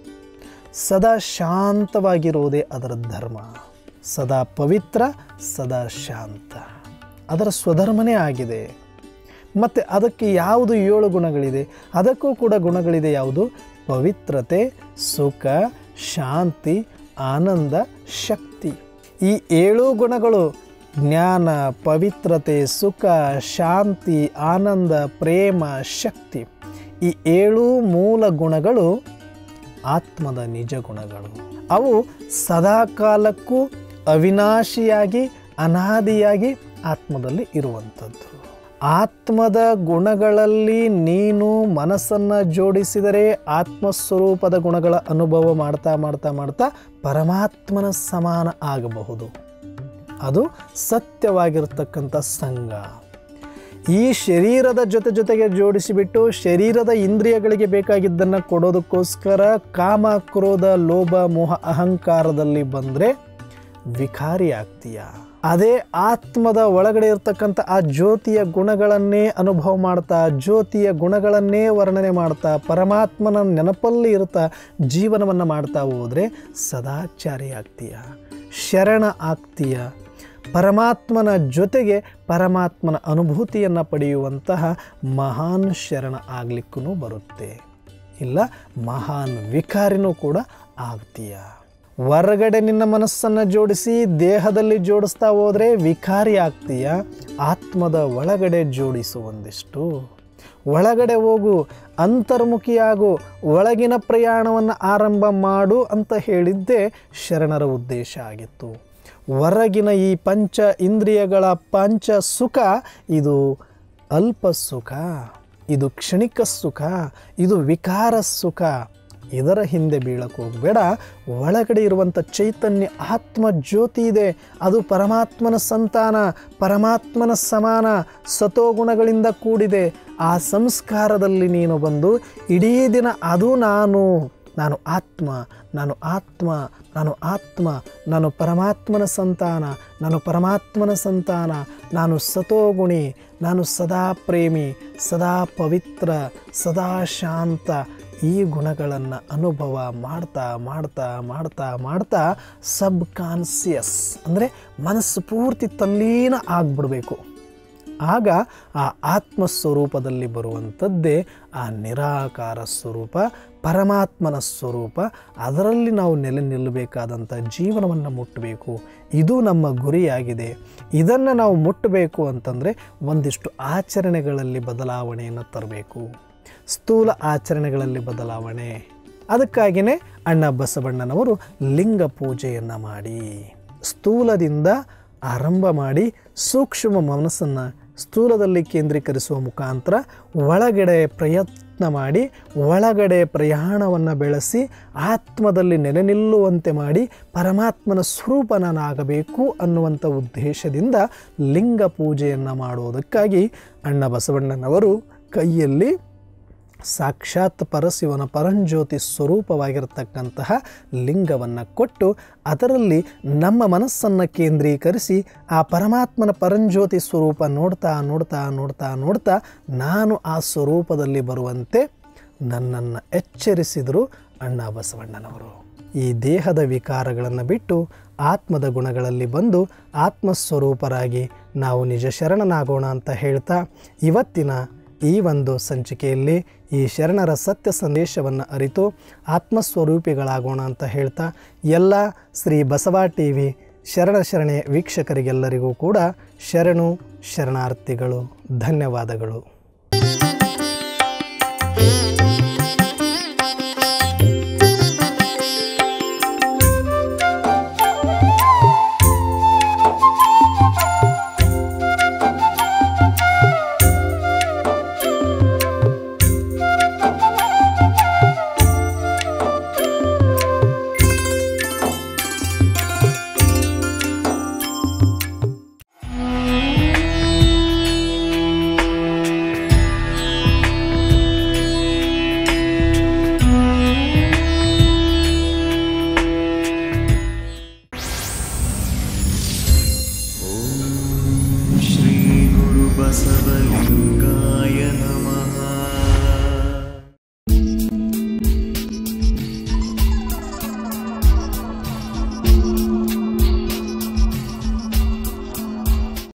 ಸದಾ ಶಾಂತವಾಗಿರುವುದೇ ಅದರ ಧರ್ಮ ಸದಾ ಪವಿತ್ರ ಸದಾ ಶಾಂತ ಅದರ ಸ್ವಧರ್ಮನೇ ಆಗಿದೆ ಮತ್ತು ಅದಕ್ಕೆ ಯಾವುದು ಏಳು ಗುಣಗಳಿದೆ ಅದಕ್ಕೂ ಕೂಡ ಗುಣಗಳಿದೆ ಯಾವುದು ಪವಿತ್ರತೆ ಸುಖ ಶಾಂತಿ ಆನಂದ ಶಕ್ತಿ ಈ ಏಳು ಗುಣಗಳು ಜ್ಞಾನ ಪವಿತ್ರತೆ ಸುಖ ಶಾಂತಿ ಆನಂದ ಪ್ರೇಮ ಶಕ್ತಿ ಈ ಏಳು ಮೂಲ ಗುಣಗಳು ಆತ್ಮದ ನಿಜ ಗುಣಗಳು ಅವು ಸದಾಕಾಲಕ್ಕೂ ಅವಿನಾಶಿಯಾಗಿ ಅನಾದಿಯಾಗಿ ಆತ್ಮದಲ್ಲಿ ಇರುವಂಥದ್ದು ಆತ್ಮದ ಗುಣಗಳಲ್ಲಿ ನೀನು ಮನಸ್ಸನ್ನು ಜೋಡಿಸಿದರೆ ಆತ್ಮಸ್ವರೂಪದ ಗುಣಗಳ ಅನುಭವ ಮಾಡ್ತಾ ಮಾಡ್ತಾ ಮಾಡ್ತಾ ಪರಮಾತ್ಮನ ಸಮಾನ ಆಗಬಹುದು ಅದು ಸತ್ಯವಾಗಿರ್ತಕ್ಕಂಥ ಸಂಘ ಈ ಶರೀರದ ಜೊತೆ ಜೊತೆಗೆ ಜೋಡಿಸಿಬಿಟ್ಟು ಶರೀರದ ಇಂದ್ರಿಯಗಳಿಗೆ ಬೇಕಾಗಿದ್ದನ್ನು ಕೊಡೋದಕ್ಕೋಸ್ಕರ ಕಾಮ ಕ್ರೋಧ ಲೋಭ ಮೋಹ ಅಹಂಕಾರದಲ್ಲಿ ಬಂದರೆ ವಿಕಾರಿ ಆಗ್ತೀಯ ಅದೇ ಆತ್ಮದ ಒಳಗಡೆ ಇರ್ತಕ್ಕಂಥ ಆ ಜ್ಯೋತಿಯ ಗುಣಗಳನ್ನೇ ಅನುಭವ ಮಾಡ್ತಾ ಜ್ಯೋತಿಯ ಗುಣಗಳನ್ನೇ ವರ್ಣನೆ ಮಾಡ್ತಾ ಪರಮಾತ್ಮನ ನೆನಪಲ್ಲಿ ಇರ್ತಾ ಜೀವನವನ್ನು ಮಾಡ್ತಾ ಹೋದರೆ ಸದಾಚಾರಿ ಆಗ್ತೀಯ ಶರಣ ಆಗ್ತೀಯ ಪರಮಾತ್ಮನ ಜೊತೆಗೆ ಪರಮಾತ್ಮನ ಅನುಭೂತಿಯನ್ನು ಪಡೆಯುವಂತಹ ಮಹಾನ್ ಶರಣ ಆಗಲಿಕ್ಕೂ ಬರುತ್ತೆ ಇಲ್ಲ ಮಹಾನ್ ವಿಕಾರಿನೂ ಕೂಡ ಆಗ್ತೀಯ ಹೊರಗಡೆ ನಿನ್ನ ಮನಸ್ಸನ್ನು ಜೋಡಿಸಿ ದೇಹದಲ್ಲಿ ಜೋಡಿಸ್ತಾ ಹೋದರೆ ವಿಕಾರಿ ಆಗ್ತೀಯ ಆತ್ಮದ ಒಳಗಡೆ ಜೋಡಿಸು ಒಂದಿಷ್ಟು ಒಳಗಡೆ ಹೋಗು ಅಂತರ್ಮುಖಿಯಾಗು ಒಳಗಿನ ಪ್ರಯಾಣವನ್ನು ಆರಂಭ ಮಾಡು ಅಂತ ಹೇಳಿದ್ದೇ ಶರಣರ ಉದ್ದೇಶ ಆಗಿತ್ತು ಹೊರಗಿನ ಈ ಪಂಚ ಇಂದ್ರಿಯಗಳ ಪಂಚ ಸುಖ ಇದು ಅಲ್ಪ ಸುಖ ಇದು ಕ್ಷಣಿಕ ಸುಖ ಇದು ವಿಕಾರ ಸುಖ ಇದರ ಹಿಂದೆ ಬೀಳಕ್ಕೆ ಹೋಗಬೇಡ ಒಳಗಡೆ ಇರುವಂಥ ಚೈತನ್ಯ ಆತ್ಮ ಜ್ಯೋತಿ ಇದೆ ಅದು ಪರಮಾತ್ಮನ ಸಂತಾನ ಪರಮಾತ್ಮನ ಸಮಾನ ಸತೋಗುಣಗಳಿಂದ ಕೂಡಿದೆ ಆ ಸಂಸ್ಕಾರದಲ್ಲಿ ನೀನು ಬಂದು ಇಡೀ ದಿನ ಅದು ನಾನು ನಾನು ಆತ್ಮ ನಾನು ಆತ್ಮ ನಾನು ಆತ್ಮ ನಾನು ಪರಮಾತ್ಮನ ಸಂತಾನ ನಾನು ಪರಮಾತ್ಮನ ಸಂತಾನ ನಾನು ಸತೋಗುಣಿ ನಾನು ಸದಾ ಪ್ರೇಮಿ ಸದಾ ಪವಿತ್ರ ಸದಾ ಶಾಂತ ಈ ಗುಣಗಳನ್ನು ಅನುಭವ ಮಾಡ್ತಾ ಮಾಡ್ತಾ ಮಾಡ್ತಾ ಮಾಡ್ತಾ ಸಬ್ ಕಾನ್ಸಿಯಸ್ ಅಂದರೆ ಮನಸ್ಸು ಪೂರ್ತಿ ತಲ್ಲೀನ ಆಗಿಬಿಡಬೇಕು ಆಗ ಆ ಆತ್ಮ ಸ್ವರೂಪದಲ್ಲಿ ಬರುವಂಥದ್ದೇ ಆ ನಿರಾಕಾರ ಸ್ವರೂಪ ಪರಮಾತ್ಮನ ಸ್ವರೂಪ ಅದರಲ್ಲಿ ನಾವು ನೆಲೆ ನಿಲ್ಲಬೇಕಾದಂಥ ಜೀವನವನ್ನು ಮುಟ್ಟಬೇಕು ಇದು ನಮ್ಮ ಗುರಿಯಾಗಿದೆ ಇದನ್ನು ನಾವು ಮುಟ್ಟಬೇಕು ಅಂತಂದರೆ ಒಂದಿಷ್ಟು ಆಚರಣೆಗಳಲ್ಲಿ ಬದಲಾವಣೆಯನ್ನು ತರಬೇಕು ಸ್ಥೂಲ ಆಚರಣೆಗಳಲ್ಲಿ ಬದಲಾವಣೆ ಅದಕ್ಕಾಗಿಯೇ ಅಣ್ಣ ಬಸವಣ್ಣನವರು ಲಿಂಗ ಪೂಜೆಯನ್ನು ಮಾಡಿ ಸ್ಥೂಲದಿಂದ ಆರಂಭ ಮಾಡಿ ಸೂಕ್ಷ್ಮ ಮನಸ್ಸನ್ನು ಸ್ಥೂಲದಲ್ಲಿ ಕೇಂದ್ರೀಕರಿಸುವ ಮುಖಾಂತರ ಒಳಗಡೆ ಪ್ರಯತ್ನ ಮಾಡಿ ಒಳಗಡೆ ಪ್ರಯಾಣವನ್ನು ಬೆಳೆಸಿ ಆತ್ಮದಲ್ಲಿ ನೆಲೆ ನಿಲ್ಲುವಂತೆ ಮಾಡಿ ಪರಮಾತ್ಮನ ಸ್ವರೂಪ ನಾನಾಗಬೇಕು ಅನ್ನುವಂಥ ಉದ್ದೇಶದಿಂದ ಲಿಂಗ ಪೂಜೆಯನ್ನು ಮಾಡುವುದಕ್ಕಾಗಿ ಅಣ್ಣ ಬಸವಣ್ಣನವರು ಕೈಯಲ್ಲಿ ಸಾಕ್ಷಾತ್ ಪರಶಿವನ ಪರಂಜ್ಯೋತಿ ಸ್ವರೂಪವಾಗಿರತಕ್ಕಂತಹ ಲಿಂಗವನ್ನು ಕೊಟ್ಟು ಅದರಲ್ಲಿ ನಮ್ಮ ಮನಸ್ಸನ್ನು ಕೇಂದ್ರೀಕರಿಸಿ ಆ ಪರಮಾತ್ಮನ ಪರಂಜ್ಯೋತಿ ಸ್ವರೂಪ ನೋಡ್ತಾ ನೋಡ್ತಾ ನೋಡ್ತಾ ನೋಡ್ತಾ ನಾನು ಆ ಸ್ವರೂಪದಲ್ಲಿ ಬರುವಂತೆ ನನ್ನನ್ನು ಎಚ್ಚರಿಸಿದರು ಅಣ್ಣ ಬಸವಣ್ಣನವರು ಈ ದೇಹದ ವಿಕಾರಗಳನ್ನು ಬಿಟ್ಟು ಆತ್ಮದ ಗುಣಗಳಲ್ಲಿ ಬಂದು ಆತ್ಮಸ್ವರೂಪರಾಗಿ ನಾವು ನಿಜ ಶರಣನಾಗೋಣ ಅಂತ ಹೇಳ್ತಾ ಇವತ್ತಿನ ಈ ಒಂದು ಸಂಚಿಕೆಯಲ್ಲಿ ಈ ಶರಣರ ಸತ್ಯ ಸಂದೇಶವನ್ನು ಅರಿತು ಆತ್ಮಸ್ವರೂಪಿಗಳಾಗೋಣ ಅಂತ ಹೇಳ್ತಾ ಎಲ್ಲ ಶ್ರೀ ಬಸವ ಟಿ ವಿ ಶರಣ ಶರಣೆ ವೀಕ್ಷಕರಿಗೆಲ್ಲರಿಗೂ ಕೂಡ ಶರಣು ಶರಣಾರ್ಥಿಗಳು ಧನ್ಯವಾದಗಳು श्रीगुरुबसवलिङ्गाय